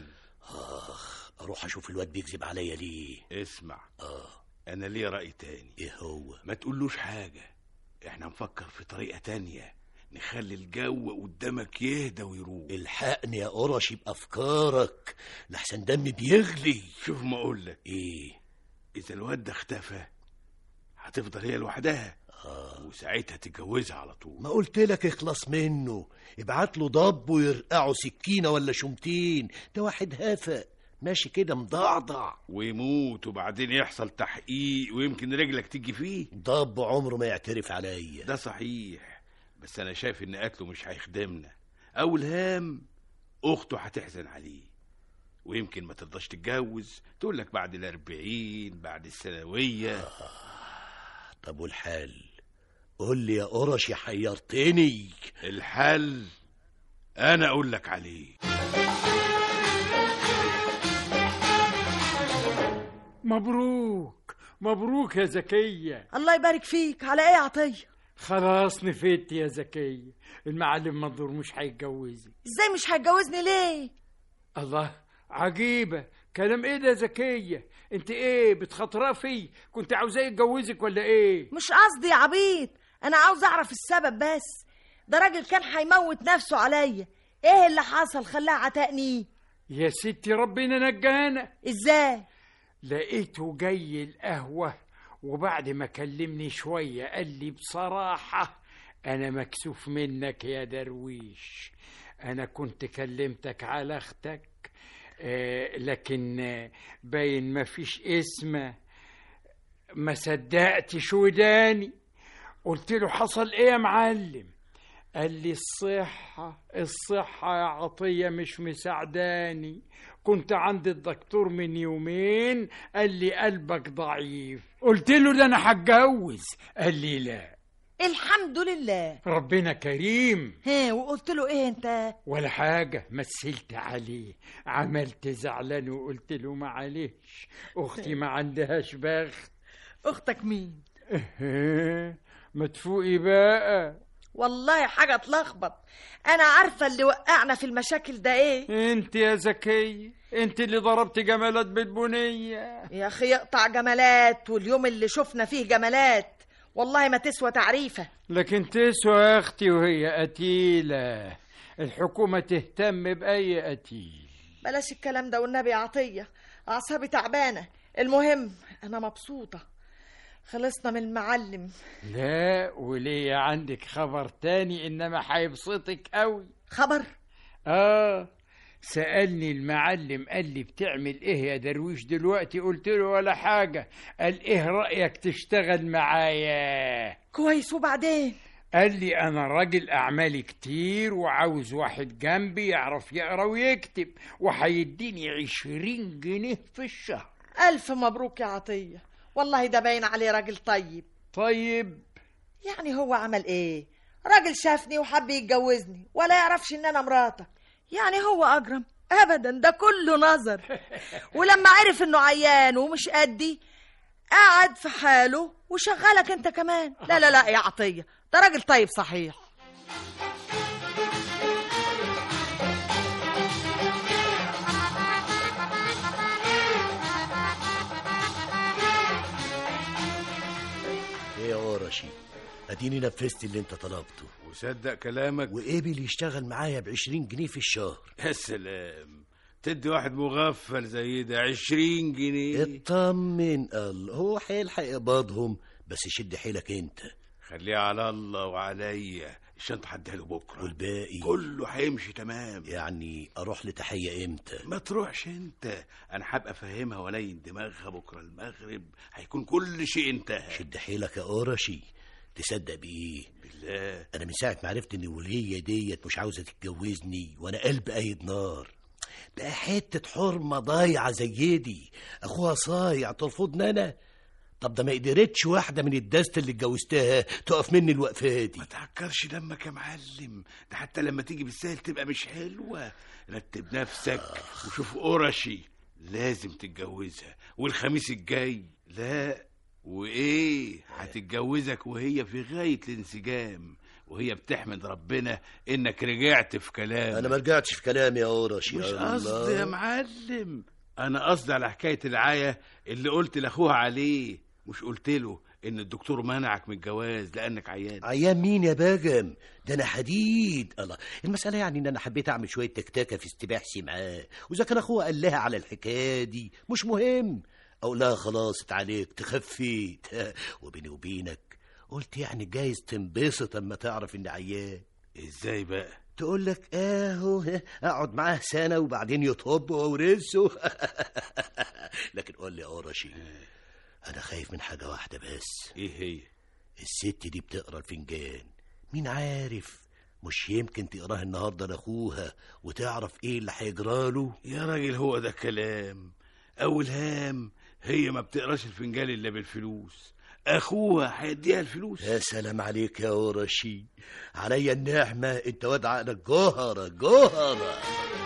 اخ اروح اشوف الواد بيكذب عليا ليه اسمع اه انا ليا رأي تاني ايه هو ما تقولوش حاجة احنا نفكر في طريقة تانية نخلي الجو قدامك يهدى ويروح الحقني يا قرشي بافكارك لحسن دمي بيغلي شوف ما اقولك ايه اذا الواد ده اختفى هتفضل هي لوحدها آه. وساعتها تتجوزها على طول ما قلت لك اخلص منه ابعت له ضب ويرقعه سكينه ولا شمتين ده واحد هفق ماشي كده مضعضع ويموت وبعدين يحصل تحقيق ويمكن رجلك تيجي فيه ضب عمره ما يعترف عليا ده صحيح بس انا شايف ان قتله مش هيخدمنا اول هام اخته هتحزن عليه ويمكن ما ترضاش تتجوز تقول لك بعد الاربعين بعد الثانوية طب والحل قول لي يا قرشي حيرتني الحل انا اقول لك عليه مبروك مبروك يا زكية الله يبارك فيك على ايه يا عطيه خلاص نفدت يا زكية المعلم منظور مش هيتجوزك ازاي مش هتجوزني ليه الله عجيبة كلام ايه ده يا زكية انت ايه بتخطرفي كنت عاوزاه يتجوزك ولا ايه مش قصدي يا عبيط انا عاوز اعرف السبب بس ده راجل كان هيموت نفسه عليا ايه اللي حصل خلاه عتقني يا ستي ربنا نجانا ازاي لقيته جاي القهوة وبعد ما كلمني شوية قال لي بصراحة أنا مكسوف منك يا درويش أنا كنت كلمتك على أختك آه لكن آه، باين ما فيش اسمه ما صدقتش وداني قلت له حصل ايه يا معلم قال لي الصحة الصحة يا عطية مش مساعداني كنت عند الدكتور من يومين قال لي قلبك ضعيف قلت له ده انا هتجوز قال لي لا الحمد لله ربنا كريم ها وقلت له ايه انت ولا حاجة مثلت عليه عملت زعلان وقلت له معلش أختي ما عندهاش بخت اختك مين ما تفوقي بقى والله حاجه تلخبط انا عارفه اللي وقعنا في المشاكل ده ايه انت يا زكية انت اللي ضربت جمالات بالبنية يا اخي يقطع جمالات واليوم اللي شفنا فيه جمالات والله ما تسوى تعريفه لكن تسوى يا اختي وهي قتيلة الحكومة تهتم بأي قتيل بلاش الكلام ده والنبي يا عطيه اعصابي تعبانه المهم انا مبسوطه خلصنا من المعلم لا وليه عندك خبر تاني انما هيبسطك قوي خبر اه سألني المعلم قال لي بتعمل ايه يا درويش دلوقتي قلت له ولا حاجة قال ايه رأيك تشتغل معايا كويس وبعدين قال لي انا راجل اعمالي كتير وعاوز واحد جنبي يعرف يقرا ويكتب وهيديني عشرين جنيه في الشهر ألف مبروك يا عطية والله ده باين عليه راجل طيب طيب يعني هو عمل ايه راجل شافني وحب يتجوزني ولا يعرفش ان انا مراتك يعني هو اجرم ابدا ده كله نظر ولما عرف انه عيان ومش قدي قعد في حاله وشغلك انت كمان لا لا لا يا عطية ده راجل طيب صحيح ايه يا ورشي اديني نفذت اللي انت طلبته وصدق كلامك وقبل يشتغل معايا بعشرين جنيه في الشهر يا سلام تدي واحد مغفل زي ده عشرين جنيه اطمن الله هو هيلحق يقبضهم بس شد حيلك انت خليها على الله وعليا الشنطة هديها له بكرة والباقي كله هيمشي تمام يعني اروح لتحية امتى ما تروحش انت انا هبقى فاهمها ولين دماغها بكرة المغرب هيكون كل شيء انتهى شد حيلك يا قرشي تصدق بايه بالله انا من ساعه ما عرفت ان الوليه ديت مش عاوزه تتجوزني وانا قلب قايد نار بقى حته حرمه ضايعه زي دي اخوها صايع ترفضني انا طب ده ما قدرتش واحده من الدست اللي اتجوزتها تقف مني الوقفه دي ما تعكرش دمك يا معلم ده حتى لما تيجي بالسهل تبقى مش حلوة رتب نفسك وشوف قرشي لازم تتجوزها والخميس الجاي لا وايه هتتجوزك وهي في غاية الانسجام وهي بتحمد ربنا انك رجعت في كلامك انا ما رجعتش في كلامي يا قرشي مش يا قصدي الله. يا معلم انا قصدي على حكايه العايه اللي قلت لاخوها عليه مش قلت له ان الدكتور منعك من الجواز لانك عيان عيان مين يا باجم ده انا حديد الله المسألة يعني ان انا حبيت اعمل شوية تكتاكة في استباحسي معاه واذا كان اخوها قال لها على الحكاية دي مش مهم اقول لها خلاص اتعالجت تخفيت وبيني وبينك قلت يعني جايز تنبسط اما تعرف اني عيان ازاي بقى تقول لك اهو اقعد معاه سنة وبعدين يطب وورثه لكن قول لي يا قرشي انا خايف من حاجة واحدة بس ايه هي الست دي بتقرا الفنجان مين عارف مش يمكن تقراه النهارده لاخوها وتعرف ايه اللي هيجراله يا راجل هو ده كلام اول هام هي ما بتقراش الفنجان الا بالفلوس اخوها هيديها الفلوس يا سلام عليك يا ورشي عليا النعمة انت واد عقلك جوهرة جوهرة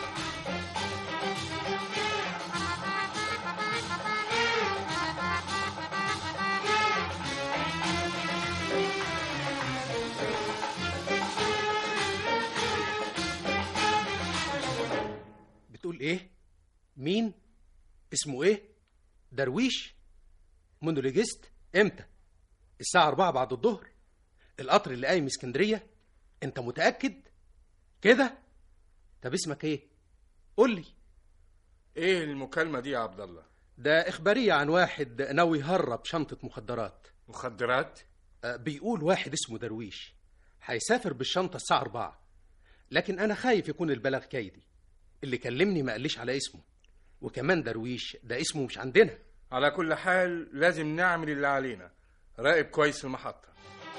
بتقول ايه مين اسمه ايه درويش مونولوجيست امتى الساعة أربعة بعد الظهر القطر اللي قايم اسكندرية انت متأكد كده طب اسمك ايه قول لي ايه المكالمة دي يا عبد الله ده إخبارية عن واحد ناوي يهرب شنطة مخدرات مخدرات آه، بيقول واحد اسمه درويش هيسافر بالشنطة الساعة أربعة لكن أنا خايف يكون البلاغ كيدي اللي كلمني ما قاليش على اسمه وكمان درويش ده اسمه مش عندنا على كل حال لازم نعمل اللي علينا راقب كويس المحطة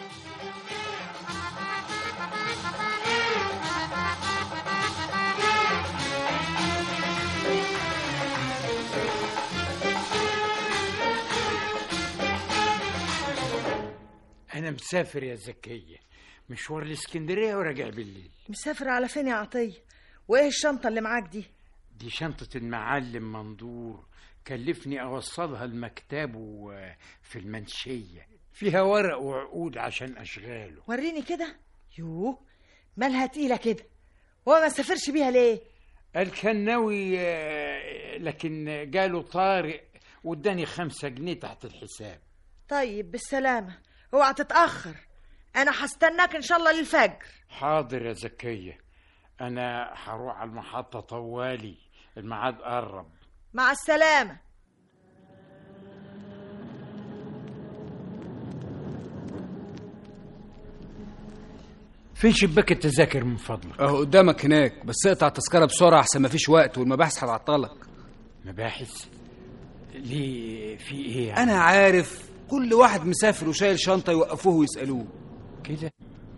انا مسافر يا زكيه مشوار الاسكندريه وراجع بالليل مسافر على فين يا عطية وايه الشنطة اللي معاك دي دي شنطة المعلم مندور كلفني أوصلها لمكتبه في المنشية فيها ورق وعقود عشان أشغاله وريني كده يوه مالها تقيلة كده هو ما سافرش بيها ليه قال كان ناوي آه، لكن جاله طارق واداني خمسة جنيه تحت الحساب طيب بالسلامة اوعى تتأخر انا هستناك ان شاء الله للفجر حاضر يا زكية أنا هروح على المحطة طوالي الميعاد قرب مع السلامة فين شباك التذاكر من فضلك اهو قدامك هناك بس اقطع التذكره بسرعه احسن مفيش وقت والمباحث هتعطلك مباحث ليه في ايه يعني؟ انا عارف كل واحد مسافر وشايل شنطه يوقفوه ويسالوه كده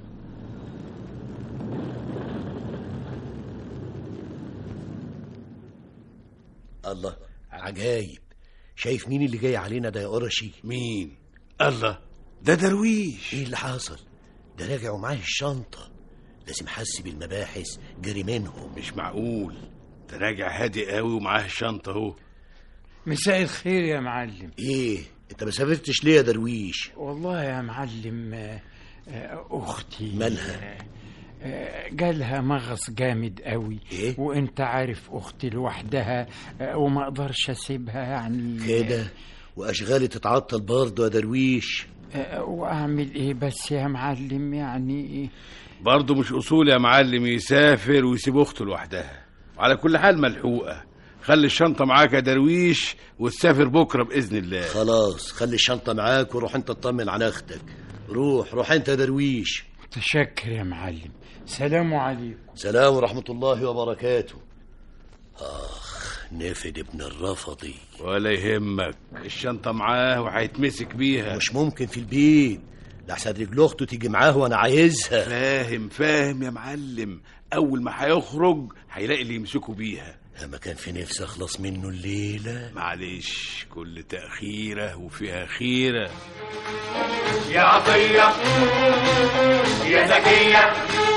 الله عجايب شايف مين اللي جاي علينا ده يا قرشي مين الله ده درويش ايه اللي حصل ده راجع ومعاه الشنطة لازم حس بالمباحث جري منهم مش معقول ده راجع هادي قوي ومعاه الشنطه اهو مساء الخير يا معلم ايه انت ما سافرتش ليه يا درويش والله يا معلم آه، آه، اختي مالها؟ آه، جالها مغص جامد قوي إيه؟ وانت عارف اختي لوحدها آه، وما اقدرش اسيبها يعني كده واشغالي تتعطل برضه يا درويش آه، واعمل ايه بس يا معلم يعني ايه برضه مش اصول يا معلم يسافر ويسيب اخته لوحدها وعلى كل حال ملحوقه خلي الشنطه معاك يا درويش وتسافر بكره باذن الله خلاص خلي الشنطة معاك وروح انت اطمن على اختك روح روح انت يا درويش متشكر يا معلم سلام عليكم سلام ورحمة الله وبركاته آخ نفد ابن الرفضي ولا يهمك الشنطه معاه وهيتمسك بيها مش ممكن في البيت لحسن رجل اخته تيجي معاه وانا عايزها فاهم فاهم يا معلم اول ما هيخرج هيلاقي اللي يمسكوا بيها اما كان في نفسي اخلص منه الليلة معلش كل تأخيرة وفيها خيرة يا عطية يا زكية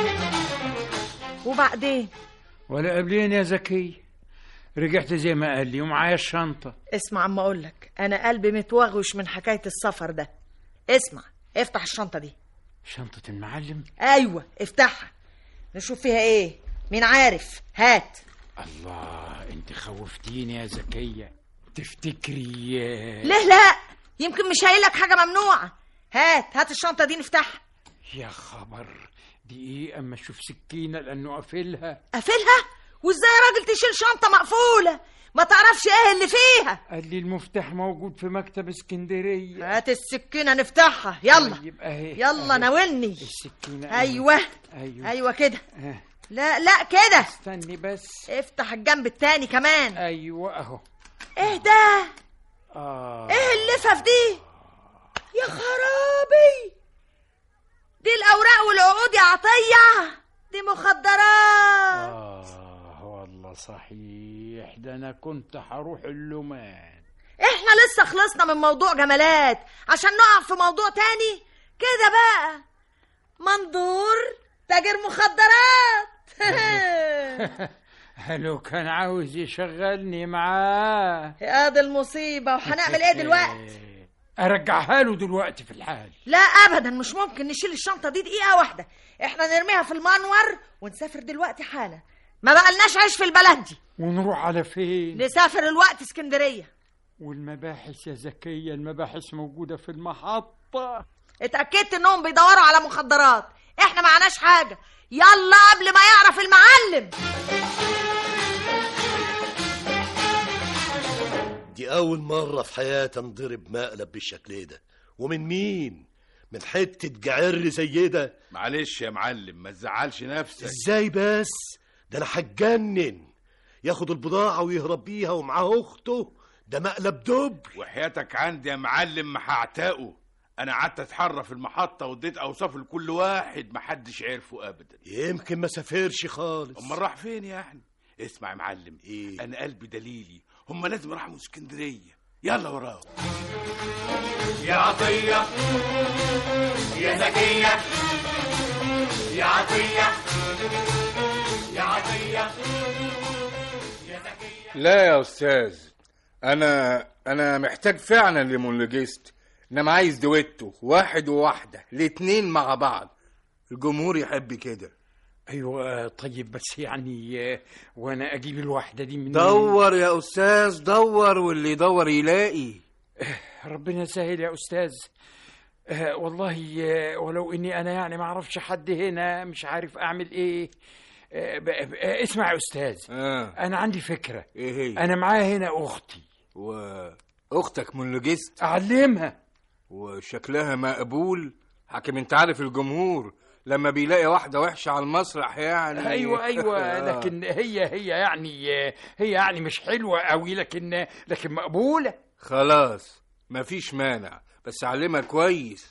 وبعدين ولا قبلين يا زكي رجعت زي ما قال لي ومعايا الشنطه اسمع عم اقول لك انا قلبي متوغوش من حكايه السفر ده اسمع افتح الشنطه دي شنطه المعلم ايوه افتحها نشوف فيها ايه مين عارف هات الله انت خوفتيني يا زكيه تفتكري ليه لا يمكن مش هيلك حاجه ممنوعه هات هات الشنطه دي نفتحها يا خبر دي ايه اما اشوف سكينه لانه قافلها قافلها وازاي يا راجل تشيل شنطه مقفوله ما تعرفش ايه اللي فيها قال لي المفتاح موجود في مكتب اسكندريه هات السكينه نفتحها يلا طيب اهي يلا أهي. ناولني السكينه أهي. ايوه ايوه ايوه كده آه. لا لا كده استني بس افتح الجنب التاني كمان ايوه اهو ايه ده اه ايه اللفف دي يا خرابي دي الاوراق والعقود يا عطيه دي مخدرات اه والله صحيح ده انا كنت هروح اللومان احنا لسه خلصنا من موضوع جمالات عشان نقع في موضوع تاني كده بقى منظور تاجر مخدرات لو كان عاوز يشغلني معاه يا دي المصيبة وهنعمل ايه دلوقتي ارجعها له دلوقتي في الحال لا ابدا مش ممكن نشيل الشنطة دي دقيقة واحدة احنا نرميها في المنور ونسافر دلوقتي حالا ما بقالناش عيش في البلد دي ونروح على فين نسافر الوقت اسكندرية والمباحث يا زكية المباحث موجودة في المحطة اتأكدت انهم بيدوروا على مخدرات احنا معناش حاجة يلا قبل ما يعرف المعلم دي أول مرة في حياتي انضرب مقلب بالشكل ده ومن مين؟ من حتة جعر زي ده معلش يا معلم ما تزعلش نفسك ازاي بس؟ ده أنا هتجنن ياخد البضاعة ويهرب بيها ومعاه أخته ده مقلب دب وحياتك عندي يا معلم ما هعتقه انا قعدت اتحرى في المحطه واديت اوصاف لكل واحد ما حدش عرفه ابدا يمكن ما سافرش خالص امال راح فين يعني اسمع يا معلم ايه انا قلبي دليلي هم لازم راحوا اسكندريه يلا وراهم يا عطية يا زكية يا عطية يا عطية لا يا استاذ انا انا محتاج فعلا لمونولوجيست انما عايز دويتو واحد وواحده الاتنين مع بعض الجمهور يحب كده ايوه طيب بس يعني آه، وانا اجيب الواحدة دي من دور يا استاذ دور واللي يدور يلاقي ربنا يسهل يا استاذ آه والله آه ولو اني انا يعني ما اعرفش حد هنا مش عارف اعمل ايه آه ب- ب- آه اسمع يا استاذ آه. انا عندي فكرة ايه هي انا معايا هنا اختي واختك مونولوجيست اعلمها وشكلها مقبول حكم انت عارف الجمهور لما بيلاقي واحدة وحشة على المسرح يعني ايوه ايوه لكن هي هي يعني هي يعني مش حلوه قوي لكن لكن مقبوله خلاص مفيش مانع بس علمها كويس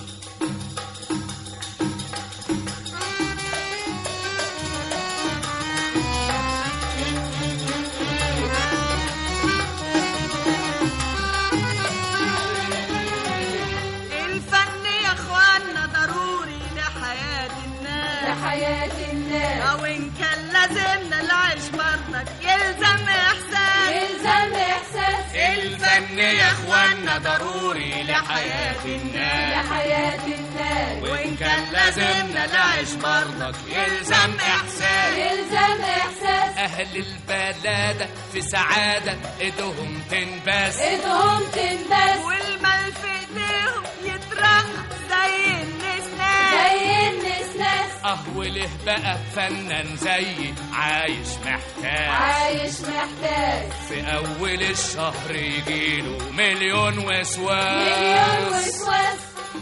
الفن يا اخوانا ضروري لحياة الناس لحياة الناس او ان كان لازمنا العيش برضك يلزم احساس يلزم إحساس الفن يا اخوانا ضروري لحياة الناس لحياة الناس وان كان لازمنا العيش برضك يلزم احساس يلزم إحساس أهل البلادة في سعادة إيدهم تنباس إيدهم تنبس والمال في ايديهم يترخ زي النسناس زي النسناس أه وله بقى فنان زيي عايش محتاج عايش محتاج في أول الشهر يجيله مليون وسواس مليون وسواس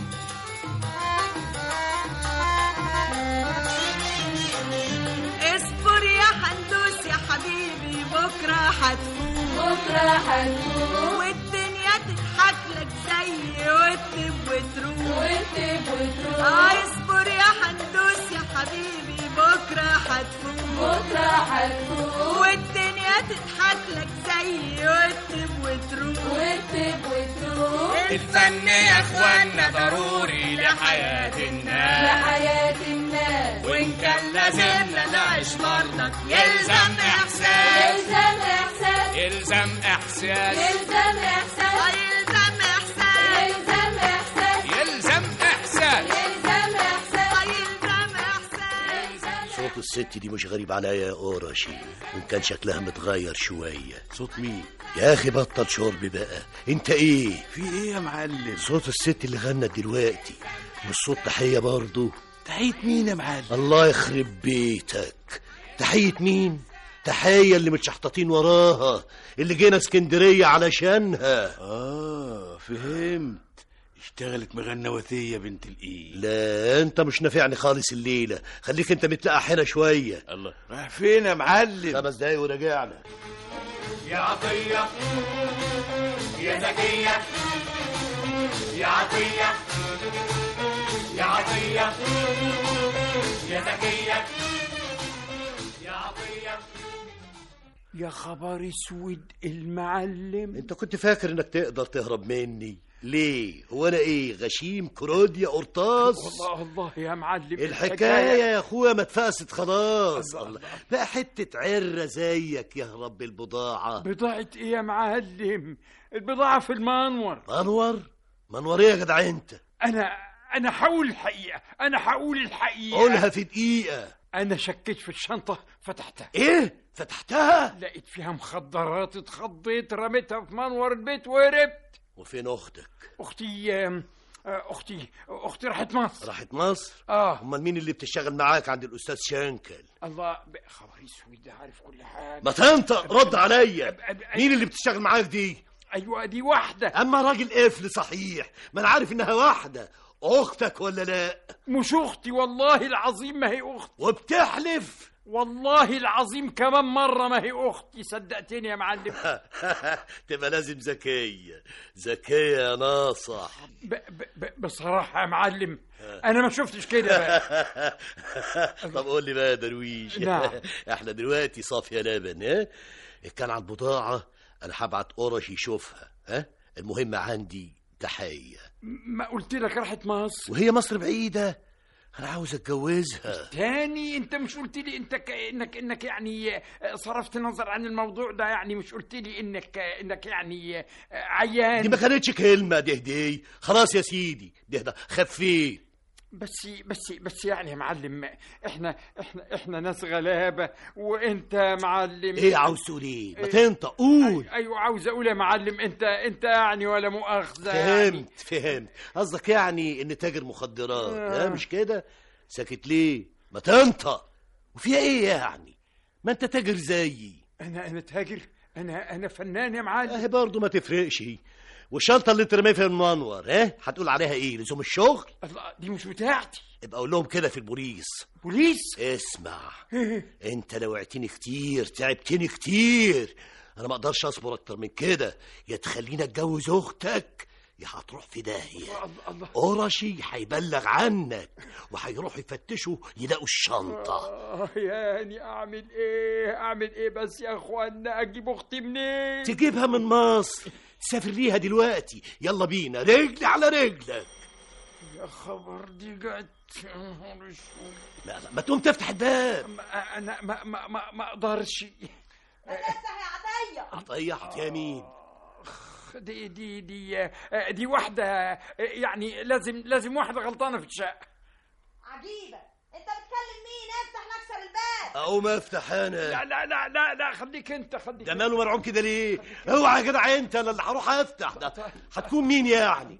اصبر يا حندوس يا حبيبي بكره هتفوق بكرة هتفوق والدنيا تضحك لك زي وتب وتروح وتب وتروح اه اصبر يا حندوس يا حبيبي بكره هتفوق بكرة هتفوق والدنيا تضحك لك زي وتب وتروح وتب وتروح الفن يا اخوانا ضروري لحياة الناس لحياة الناس وإن كان لازمنا نعيش برضك يلزم إحساس يلزم إحساس يلزم إحساس يلزم إحساس يلزم احساس يلزم إحساس يلزم إحساس يلزم إحساس يلزم احساس صوت الست دي مش غريب عليا يا قرشي وان كان شكلها متغير شوية صوت مين يا اخي بطل شرب بقى انت ايه في ايه يا معلم صوت الست اللي غنت دلوقتي مش صوت تحية برضه تحية مين يا معلم الله يخرب بيتك تحية مين تحية اللي متشحططين وراها اللي جينا اسكندرية علشانها اه فهمت اشتغلت مغنوتية بنت الايه لا انت مش نافعني خالص الليلة خليك انت متلقح هنا شوية الله رايح فين يا معلم خمس دقايق وراجعنا يا عطية يا زكية يا عطية يا عطية يا زكية يا عطية يا خبر اسود المعلم انت كنت فاكر انك تقدر تهرب مني ليه هو انا ايه غشيم كروديا قرطاس والله الله يا معلم الحكاية يا اخويا ما اتفقست خلاص الله بقى حتة عرة زيك يهرب بالبضاعة بضاعة ايه يا معلم البضاعة في المنور منور منور ايه يا جدع انت انا انا هقول الحقيقة انا هقول الحقيقة قولها في دقيقة انا شكيت في الشنطة فتحتها ايه فتحتها لقيت فيها مخدرات اتخضيت رميتها في منور البيت وهربت وفين اختك اختي آم، آه، اختي اختي راحت مصر راحت مصر اه امال مين اللي بتشتغل معاك عند الاستاذ شانكل الله ب- خبر اسود عارف كل حاجة ما تنطق رد عليا مين اللي بتشتغل معاك دي ايوه دي واحدة اما راجل قفل صحيح ما انا عارف انها واحدة اختك ولا لا مش اختي والله العظيم ما هي اختي وبتحلف والله العظيم كمان مرة ما هي اختي صدقتني يا معلم تبقى لازم ذكية ذكية يا ناصح ب ب ب بصراحة يا معلم انا ما شفتش كده بقى طب قول لي بقى يا درويش نعم. احنا دلوقتي صافية لبن ها كان على البضاعة انا هبعت قرش يشوفها ها المهم عندي تحية ما قلت لك راحت مصر وهي مصر بعيدة انا عاوز اتجوزها تاني انت مش قلت لي انت ك... انك انك يعني صرفت نظر عن الموضوع ده يعني مش قلت لي انك انك يعني عيان دي ما كانتش كلمة دي هدي خلاص يا سيدي ده ده خفيت بس بس بس يعني يا معلم احنا احنا احنا ناس غلابه وانت يا معلم ايه عاوز تقول ايه ما تنطق قول ايوه عاوز اقول يا معلم انت انت يعني ولا مؤاخذه يعني فهمت فهمت قصدك يعني ان تاجر مخدرات آه. ها مش كده ساكت ليه ما تنطق وفيها ايه يعني ما انت تاجر زيي انا انا تاجر انا انا فنان يا معلم اهي برضه ما تفرقش والشنطه اللي انت رميها في المنور ها هتقول عليها ايه لزوم الشغل الله دي مش بتاعتي ابقى اقول لهم كده في البوليس بوليس اسمع انت لو وعتني كتير تعبتني كتير انا ما اقدرش اصبر اكتر من كده يا تخليني اتجوز اختك يا هتروح في داهيه الله قرشي هيبلغ عنك وهيروحوا يفتشوا يلاقوا الشنطه آه يعني اعمل ايه اعمل ايه بس يا اخوانا اجيب اختي منين تجيبها من مصر تسافر ليها دلوقتي يلا بينا رجلي على رجلك يا خبر دي جت لا لا ما تقوم تفتح الباب انا ما ما ما, ما اقدرش عطيه عطيه مين دي دي دي دي واحدة يعني لازم لازم واحدة غلطانة في الشقة عجيبة انت بتكلم مين افتح نكسر الباب اقوم افتح انا لا لا لا لا لا خليك انت خليك ده ماله مرعوب كده ليه اوعى يا جدع انت انا اللي هروح افتح ده هتكون مين يعني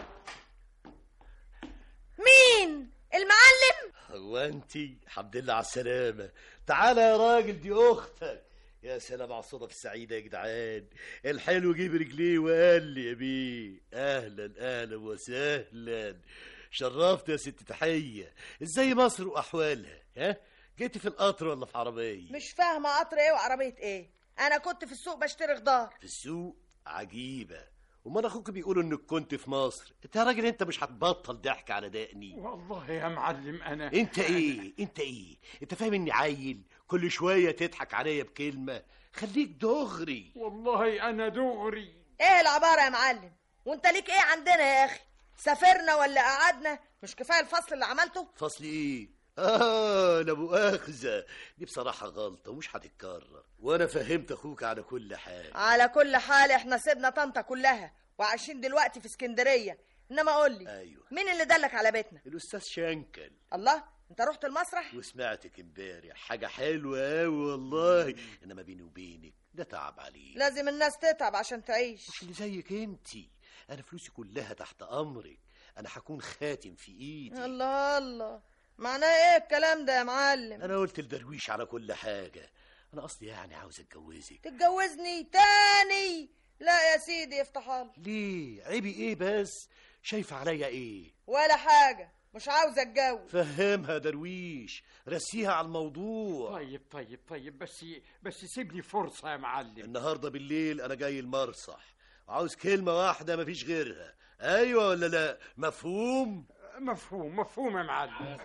مين المعلم هو انت الحمد لله على السلامه تعالى يا راجل دي اختك يا سلام على الصدف السعيدة يا جدعان الحلو جيب رجليه وقال لي يا بيه أهلا أهلا وسهلا شرفت يا ست تحية ازاي مصر وأحوالها ها جيتي في القطر ولا في عربية مش فاهمة قطر ايه وعربية ايه انا كنت في السوق بشتري خضار في السوق عجيبة امال اخوك بيقولوا انك كنت في مصر انت يا راجل انت مش هتبطل ضحك على دقني والله يا معلم انا انت ايه انت ايه انت فاهم اني عيل كل شويه تضحك عليا بكلمه خليك دغري والله انا دغري ايه العبارة يا معلم وانت ليك ايه عندنا يا اخي سافرنا ولا قعدنا مش كفاية الفصل اللي عملته فصل ايه اه لا مؤاخذه دي بصراحه غلطه ومش هتتكرر وانا فهمت اخوك على كل حال على كل حال احنا سيبنا طنطا كلها وعايشين دلوقتي في اسكندرية انما قول لي ايوه مين اللي دلك على بيتنا الاستاذ شنكل الله انت رحت المسرح وسمعتك امبارح حاجه حلوه قوي والله انما بيني وبينك ده تعب عليه لازم الناس تتعب عشان تعيش مش اللي زيك انت انا فلوسي كلها تحت امرك انا هكون خاتم في ايدي الله الله معناه ايه الكلام ده يا معلم انا قلت لدرويش على كل حاجه انا اصلي يعني عاوز اتجوزك تتجوزني تاني لا يا سيدي افتح الله ليه عيبي ايه بس شايفه عليا ايه ولا حاجة مش عاوز اتجوز فهمها درويش رسيها على الموضوع طيب طيب طيب بس بس سيب لي فرصة يا معلم النهارده بالليل انا جاي المرصح عاوز كلمه واحده مفيش غيرها ايوه ولا لا مفهوم مفهوم مفهوم يا معلم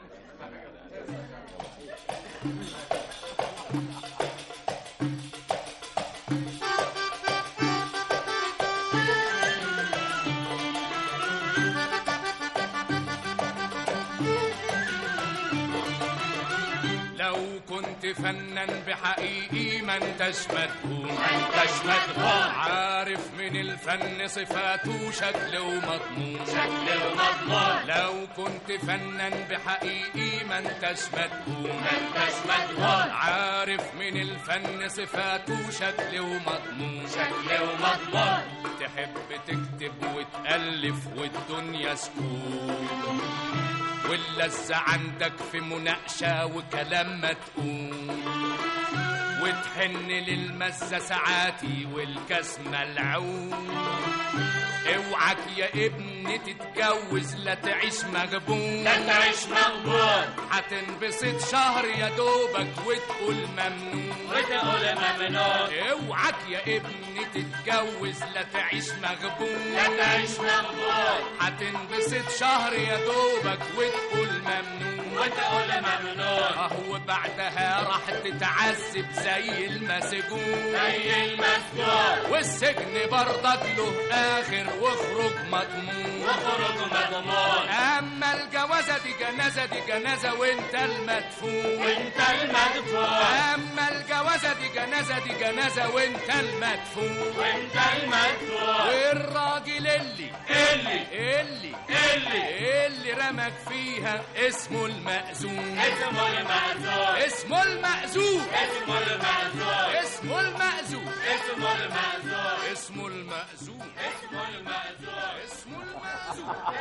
لو كنت فنان بحقيقي ما انتش مدهون ما انتش مدهون عارف من الفن صفاته شكل ومضمون شكل ومضمون لو كنت فنان بحقيقي ما انتش مدهون ما انتش مدهون عارف من الفن صفاته شكل ومضمون شكل ومضمون تحب تكتب وتألف والدنيا سكون واللذة عندك في مناقشة وكلام ما تقول وتحن للمزة ساعاتي والكاس ملعون اوعك يا ابني تتجوز لا تعيش مغبون لا تعيش مغبون هتنبسط شهر يا دوبك وتقول ممنون وتقول ممنون اوعك يا ابني تتجوز لا تعيش مغبون لا تعيش مغبون هتنبسط شهر يا دوبك وتقول ممنون وتقول ممنون اهو بعدها راح تتعذب زي المسجون زي المسجون والسجن برضك له اخر واخرج مضمون واخرج مضمون اما الجوازه دي جنازه دي جنازه وانت المدفون وانت المدفون اما الجوازه دي جنازه دي جنازه وانت المدفون وانت المدفون والراجل اللي اللي اللي اللي اللي رمك فيها اسمه المأذون اسمه المأذون اسمه المأذون اسمه المأذون اسمه المأذون اسمه المأذون اسمه المأذون اسمه المأذون اسمه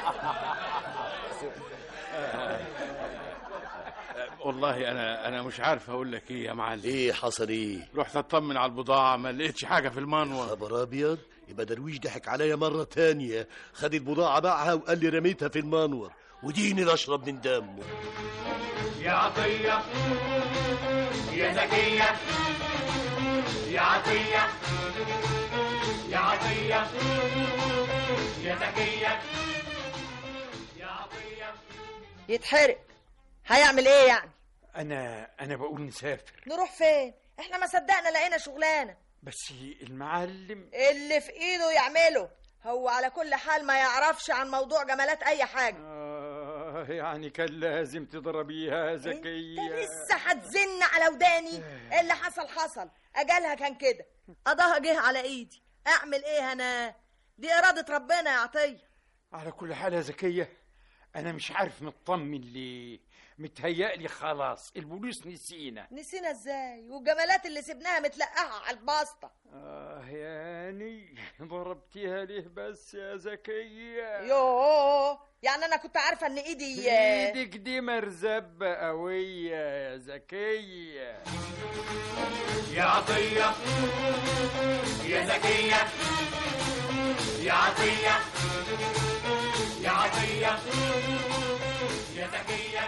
والله انا انا مش عارف اقول لك ايه يا معلم ايه حصل ايه رحت اطمن على البضاعه ما لقيتش حاجه في المنور خبر ابيض يبقى درويش ضحك عليا مرة تانية خد البضاعة باعها وقال لي رميتها في المنور وديني اللي اشرب من دمه يا عطية يا زكية يا عطية يا عطية يا زكية يا عطية يتحرق هيعمل ايه يعني انا انا بقول نسافر نروح فين احنا ما صدقنا لقينا شغلانه بس المعلم اللي في ايده يعمله هو على كل حال ما يعرفش عن موضوع جمالات اي حاجه آه يعني كان لازم تضربيها زكية لسه هتزن على وداني اللي حصل حصل اجالها كان كده قضاها جه على ايدي اعمل ايه انا دي اراده ربنا يا عطيه على كل حال يا زكية أنا مش عارف مطمن ليه متهيألي خلاص البوليس نسينا نسينا ازاي والجمالات اللي سبناها متلقحه على الباسطه آه يعني ضربتيها ليه بس يا زكية يوه يعني انا كنت عارفه ان ايدي ايدك دي مرزبة قوية يا زكية يا عطية يا زكية يا عطية يا عطية يا زكية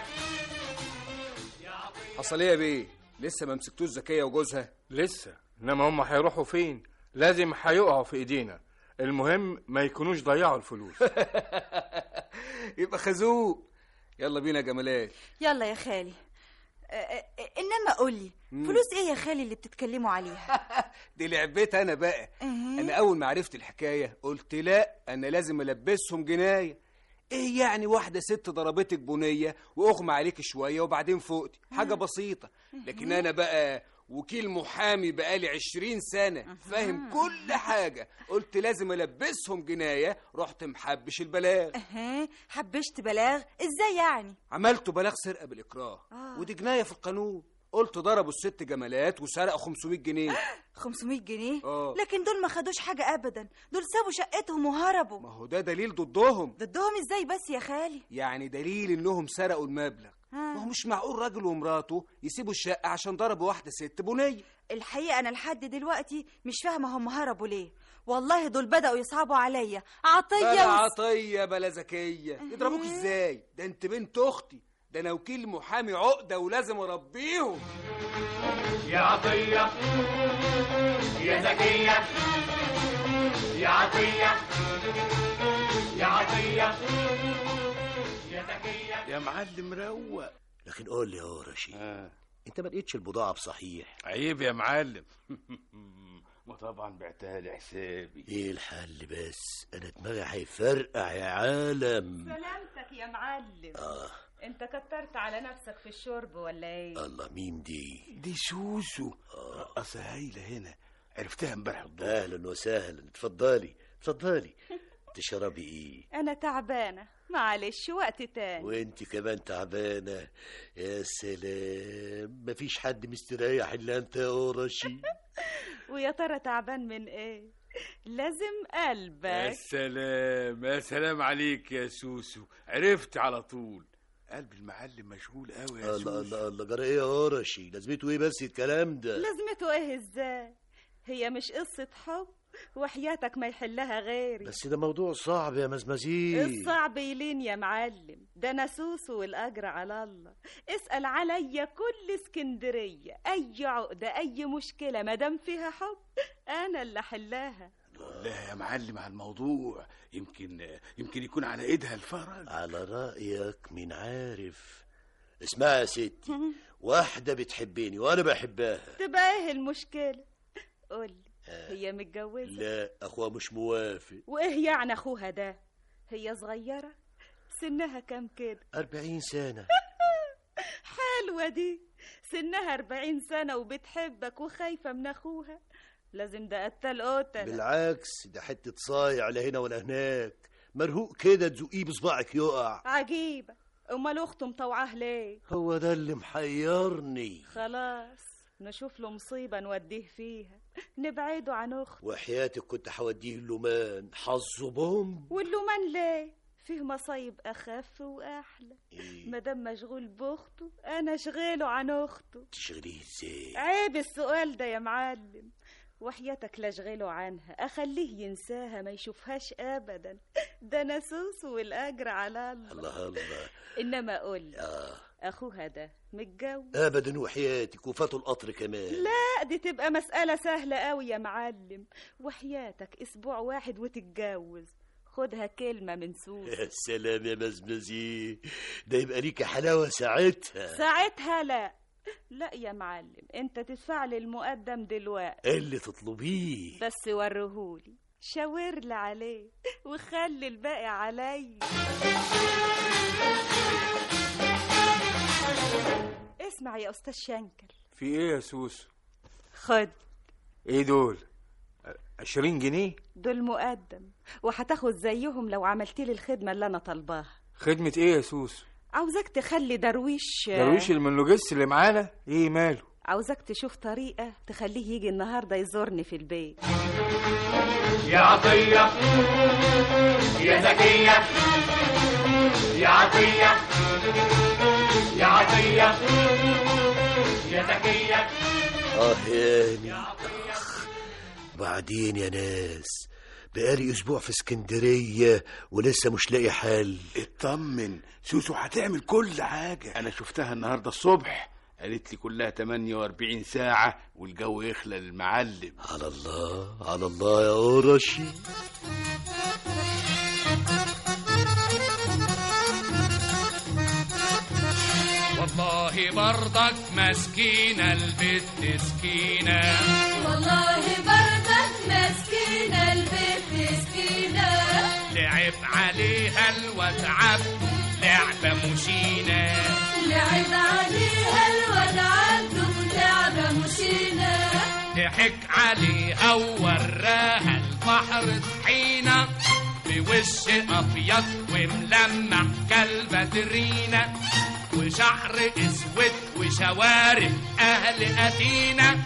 حصل ايه يا بيه لسه ما مسكتوش زكية وجوزها لسه انما هم هيروحوا فين لازم هيقعوا في ايدينا المهم ما يكونوش ضيعوا الفلوس يبقى خازوق يلا بينا يا جمالات يلا يا خالي أ- أ- انما قولي مم. فلوس ايه يا خالي اللي بتتكلموا عليها دي لعبتي انا بقى إيه؟ انا اول ما عرفت الحكايه قلت لا انا لازم البسهم جنايه ايه يعني واحده ست ضربتك بنيه واغمى عليك شويه وبعدين فوقتي حاجه بسيطه لكن انا بقى وكيل محامي بقالي عشرين سنة فاهم كل حاجة قلت لازم ألبسهم جناية رحت محبش البلاغ اها حبشت بلاغ ازاي يعني عملته بلاغ سرقة بالإكراه آه. ودي جناية في القانون قلت ضربوا الست جمالات وسرقوا 500 جنيه 500 جنيه آه. لكن دول ما خدوش حاجة ابدا دول سابوا شقتهم وهربوا ما هو ده دليل ضدهم ضدهم ازاي بس يا خالي يعني دليل انهم سرقوا المبلغ ما هو مش معقول راجل ومراته يسيبوا الشقة عشان ضربوا واحدة ست بنية الحقيقة أنا لحد دلوقتي مش فاهمة هم هربوا ليه والله دول بدأوا يصعبوا عليا عطية بلا وس... عطية بلا زكية يضربوك ازاي ده انت بنت اختي ده انا وكيل محامي عقدة ولازم اربيهم يا عطية يا زكية يا عطية يا عطية يا زكية يا معلم روق لكن قول لي يا ورشي آه. انت ما لقيتش البضاعة بصحيح عيب يا معلم ما طبعا بعتها لحسابي ايه الحل بس انا دماغي هيفرقع يا عالم سلامتك يا معلم اه انت كترت على نفسك في الشرب ولا ايه الله مين دي دي سوسو رقصة هايلة هنا عرفتها امبارح الظهر اهلا وسهلا اتفضلي اتفضلي تشربي ايه انا تعبانه معلش وقت تاني وانت كمان تعبانه يا سلام مفيش حد مستريح الا انت يا ورشي ويا ترى تعبان من ايه لازم يا قلبك سلام يا سلام عليك يا سوسو عرفت على طول قلب المعلم مشغول قوي يا الله سوسو الله الله جرى ايه يا ورشي لازمته ايه بس الكلام ده لازمته ايه ازاي هي مش قصه حب وحياتك ما يحلها غيري بس ده موضوع صعب يا مزمزيل الصعب يلين يا معلم ده ناسوس والاجر على الله اسال عليا كل اسكندريه اي عقده اي مشكله مادام فيها حب انا اللي احلها لا يا معلم على الموضوع يمكن يمكن يكون على ايدها الفرج على رأيك مين عارف اسمعي يا ستي واحدة بتحبني وأنا بحبها تبقى ايه المشكله قولي هي متجوزه لا أخوها مش موافق وايه يعني اخوها ده هي صغيره سنها كام كده أربعين سنة حلوه دي سنها أربعين سنه وبتحبك وخايفه من اخوها لازم ده قتل قتل بالعكس ده حتة صايع لا هنا ولا هناك مرهوق كده تزقيه بصباعك يقع عجيبه امال اخته مطوعاه ليه هو ده اللي محيرني خلاص نشوف له مصيبه نوديه فيها نبعده عن اخته وحياتك كنت هوديه اللومان حظه بوم واللومان ليه فيه مصايب اخف واحلى مادام مشغول باخته انا اشغله عن اخته تشغليه ازاي عيب السؤال ده يا معلم وحياتك لا اشغله عنها اخليه ينساها ما يشوفهاش ابدا ده انا سوس والاجر على الله الله الله انما قول آه. اخوها ده متجوز ابدا وحياتك وفاتوا القطر كمان لا دي تبقى مسألة سهلة قوي يا معلم وحياتك اسبوع واحد وتتجوز خدها كلمة من سوس يا سلام يا مزمزي ده يبقى ليك حلاوه ساعتها ساعتها لا لا يا معلم انت تدفع لي المقدم دلوقتي إيه اللي تطلبيه بس وريهولي شاور لي عليه وخلي الباقي عليا اسمع يا استاذ شنكل في ايه يا سوسو خد ايه دول عشرين جنيه دول مقدم وهتاخد زيهم لو عملت لي الخدمة اللي انا طالباها خدمة ايه يا سوسو عاوزاك تخلي درويش درويش المنلوجس اللي معانا ايه ماله عاوزاك تشوف طريقة تخليه يجي النهاردة يزورني في البيت يا عطية يا زكية يا عطية يا عطية يا زكية اه ياني أخ. بعدين يا ناس بقالي اسبوع في اسكندريه ولسه مش لاقي حل اطمن سوسو هتعمل كل حاجة أنا شفتها النهاردة الصبح قالت لي كلها 48 ساعة والجو يخلى للمعلم على الله على الله يا قرشي والله برضك مسكينة البت سكينة والله بردك مسكينة البيت مسكينة لعب عليها الواد عبده لعبة مشينة لعب عليها الواد عبده لعبة مشينة ضحك عليها ووراها البحر طحينة بوش أبيض وملمع كالبدرينة وشعر اسود وشوارب أهل أتينا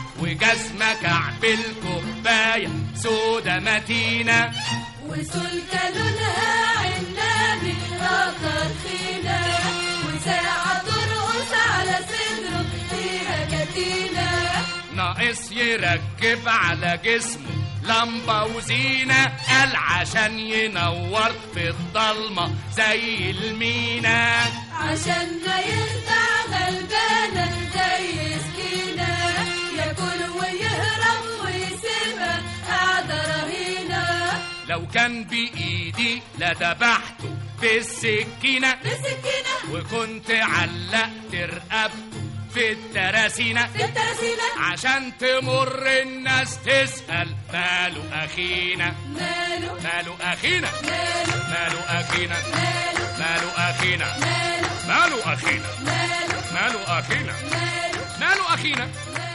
وجزمة كعب الكوباية سودا متينة وسلكة لونها عنابي أكتر خينة وساعة ترقص على صدره فيها كتينة ناقص يركب على جسمه لمبة وزينة قال عشان ينور في الضلمة زي المينا عشان ما يخدع غلبانة زي سكينة ياكل ويهرب ويسيبها قاعدة رهينة لو كان بإيدي لذبحته بالسكينة بالسكينة وكنت علقت رقبته في التراسينة في التراسينة عشان تمر الناس تسأل ماله أخينا ماله ماله أخينا ماله ماله أخينا ماله ماله أخينا ماله ماله أخينا ماله ماله أخينا ماله ماله أخينا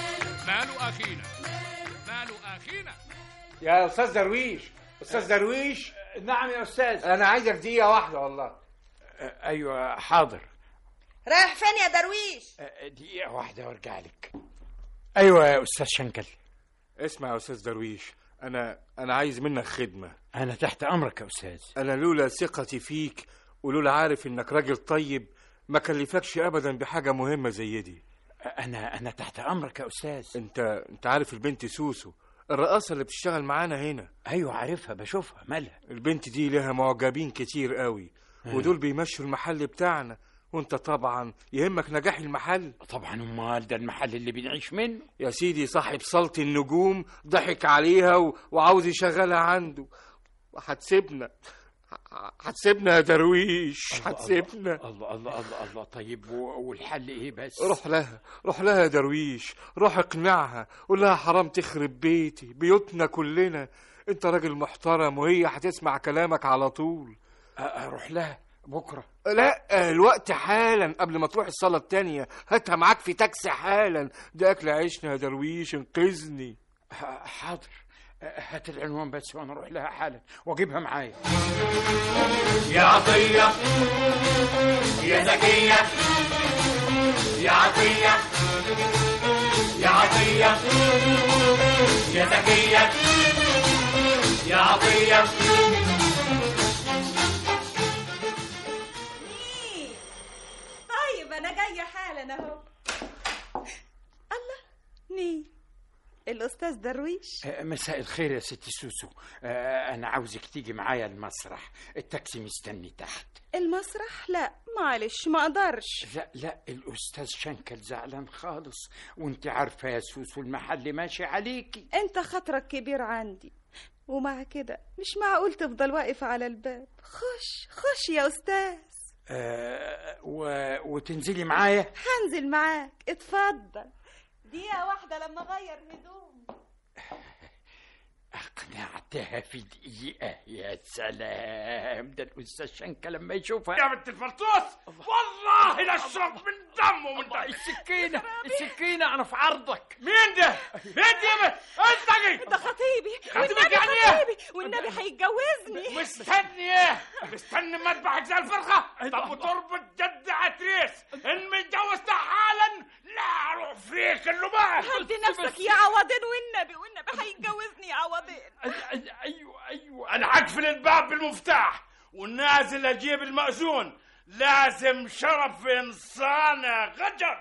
ماله أخينا ماله أخينا يا استاذ درويش استاذ درويش نعم يا استاذ انا عايزك دقيقه واحده والله ايوه حاضر رايح فين يا درويش دقيقة واحدة وارجع لك ايوه يا استاذ شنكل اسمع يا استاذ درويش انا انا عايز منك خدمة انا تحت امرك يا استاذ انا لولا ثقتي فيك ولولا عارف انك راجل طيب ما كلفكش ابدا بحاجة مهمة زي دي انا انا تحت امرك يا استاذ انت انت عارف البنت سوسو الرقاصة اللي بتشتغل معانا هنا ايوه عارفها بشوفها مالها البنت دي لها معجبين كتير قوي ودول بيمشوا المحل بتاعنا وانت طبعا يهمك نجاح المحل طبعا امال ده المحل اللي بنعيش منه يا سيدي صاحب صالة النجوم ضحك عليها و... وعاوز يشغلها عنده هتسيبنا ه- هتسيبنا يا درويش الله- هتسيبنا الله الله الله الله طيب و- والحل ايه بس روح لها روح لها يا درويش روح اقنعها قول لها حرام تخرب بيتي بيوتنا كلنا انت راجل محترم وهي هتسمع كلامك على طول أ- اروح لها بكره لا الوقت حالا قبل ما تروح الصالة التانية هاتها معاك في تاكسي حالا ده أكل عيشنا يا درويش انقذني ح- حاضر هات العنوان بس وانا اروح لها حالا واجيبها معايا يا عطية يا زكية يا عطية يا عطية يا زكية يا عطية طيب انا جايه حالا اهو الله مين الاستاذ درويش آه، مساء الخير يا ستي سوسو آه، انا عاوزك تيجي معايا المسرح التاكسي مستني تحت المسرح لا معلش ما اقدرش لا لا الاستاذ شنكل زعلان خالص وانت عارفه يا سوسو المحل ماشي عليكي انت خطرك كبير عندي ومع كده مش معقول تفضل واقف على الباب خش خش يا استاذ آه و... وتنزلي معايا هنزل معاك اتفضل دقيقة واحدة لما اغير هدومي اقنعتها في دقيقة يا سلام ده الاستاذ شنكة لما يشوفها يا بنت الفلطوس والله لا اشرب من دمه من دمه السكينة السكينة انا في عرضك مين ده؟ انت يا بنت انت ده خطيبي خطيبك والنبي يعني ايه؟ خطيبي والنبي هيتجوزني مستني ايه؟ مستني ما اذبحك زي الفرخة؟ طب وتربط جد عتريس ان متجوز ده حالا لا اروح فيك اللبان هدي نفسك يا عوضين والنبي والنبي هيتجوزني يا عوضين ايوه ايوه انا هقفل الباب بالمفتاح ونازل اجيب المأذون لازم شرف انسان يا غجر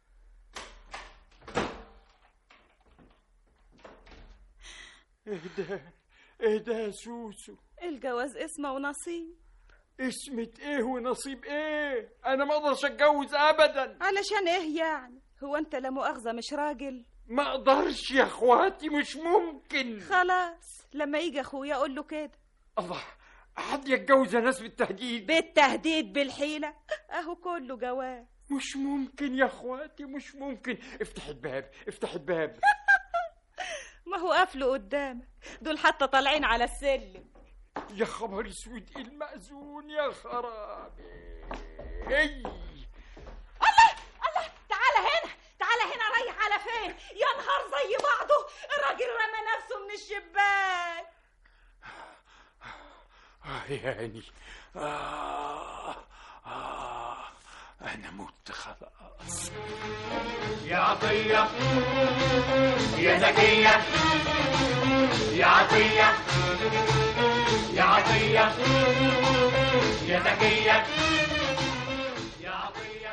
اهدى اهدى يا سوسو الجواز اسمه ونصيب اسمة ايه ونصيب ايه انا ما اقدرش اتجوز ابدا علشان ايه يعني هو انت لا مؤاخذة مش راجل ما اقدرش يا اخواتي مش ممكن خلاص لما يجي اخويا اقول له كده الله حد يتجوز يا ناس بالتهديد بالتهديد بالحيلة اهو كله جواز مش ممكن يا اخواتي مش ممكن افتح الباب افتح الباب ما هو قافله قدامك دول حتى طالعين على السلم يا خبر اسود المأذون يا خرابي اي الله الله تعالى هنا تعالى هنا رايح على فين يا نهار زي بعضه الراجل رمى نفسه من الشباك آه يا عيني آه آه أنا مت خلاص يا عطية يا زكية يا عطية يا عطية يا زكية يا عطية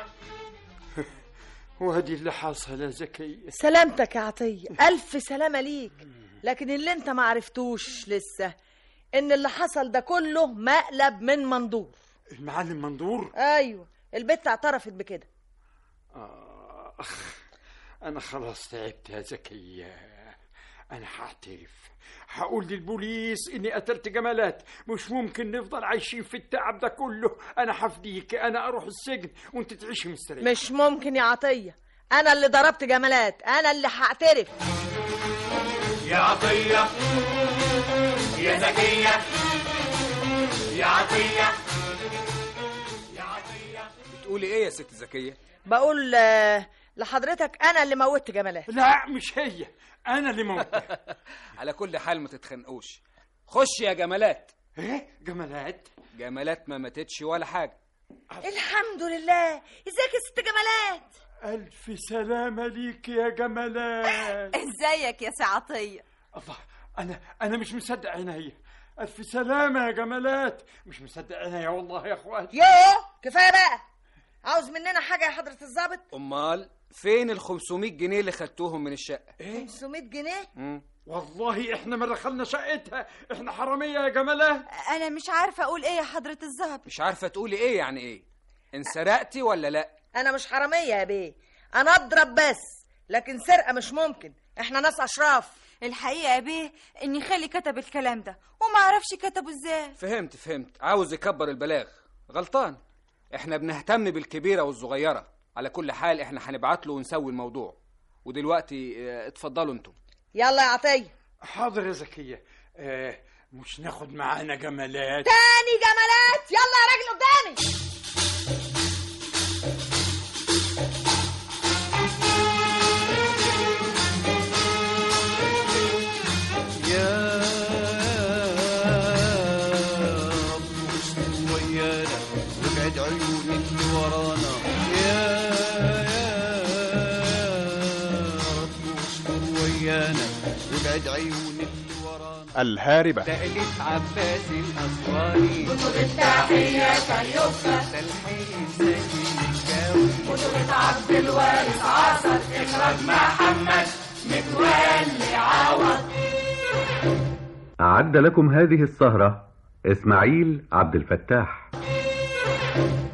وادي اللي حصل يا زكية سلامتك يا عطية ألف سلامة ليك لكن اللي انت ما عرفتوش لسه ان اللي حصل ده كله مقلب من منظور المعلم مندور ايوه البت اعترفت بكده آخ أنا خلاص تعبت يا زكية أنا هعترف هقول للبوليس إني قتلت جمالات مش ممكن نفضل عايشين في التعب ده كله أنا هفديك أنا أروح السجن وأنت تعيشي مستريح مش ممكن يا عطية انا اللي ضربت جمالات انا اللي هعترف يا عطية يا زكية يا عطية يا عطية بتقولي ايه يا ست زكية بقول آه، لحضرتك انا اللي موتت جمالات لا مش هي أنا اللي موتها على كل حال ما تتخنقوش خش يا جمالات إيه جمالات جمالات ما ماتتش ولا حاجة الحمد لله ازيك يا ست جمالات ألف سلامة ليك يا جمالات ازيك يا سي عطية الله أنا أنا مش مصدق عينيا ألف سلامة يا جمالات مش مصدق عينيا والله يا أخواتي يوه كفايه بقى عاوز مننا حاجه يا حضره الضابط امال فين ال 500 جنيه اللي خدتوهم من الشقة 500 جنيه مم. والله احنا ما دخلنا شقتها احنا حرامية يا جمالات انا مش عارفة اقول ايه يا حضرة الظابط مش عارفة تقولي ايه يعني ايه انسرقتي ولا لا انا مش حراميه يا بيه انا اضرب بس لكن سرقه مش ممكن احنا ناس اشراف الحقيقة يا بيه اني خالي كتب الكلام ده وما اعرفش كتبه ازاي فهمت فهمت عاوز يكبر البلاغ غلطان احنا بنهتم بالكبيرة والصغيرة على كل حال احنا هنبعت له ونسوي الموضوع ودلوقتي اه، اتفضلوا انتم يلا يا عطيه حاضر يا زكية آه مش ناخد معانا جمالات تاني جمالات يلا يا راجل قدامي يا رب استر ويانا وابعد عيون اللي ورانا يا يا رب استر ويانا وابعد عيون اللي ورانا الهاربة تأليف عباس الأسواني كتب التحية كاليوفا تلحين سكين الجاوي كتب عبد الوارث عصر إخراج محمد متولي أعد لكم هذه السهرة إسماعيل عبد الفتاح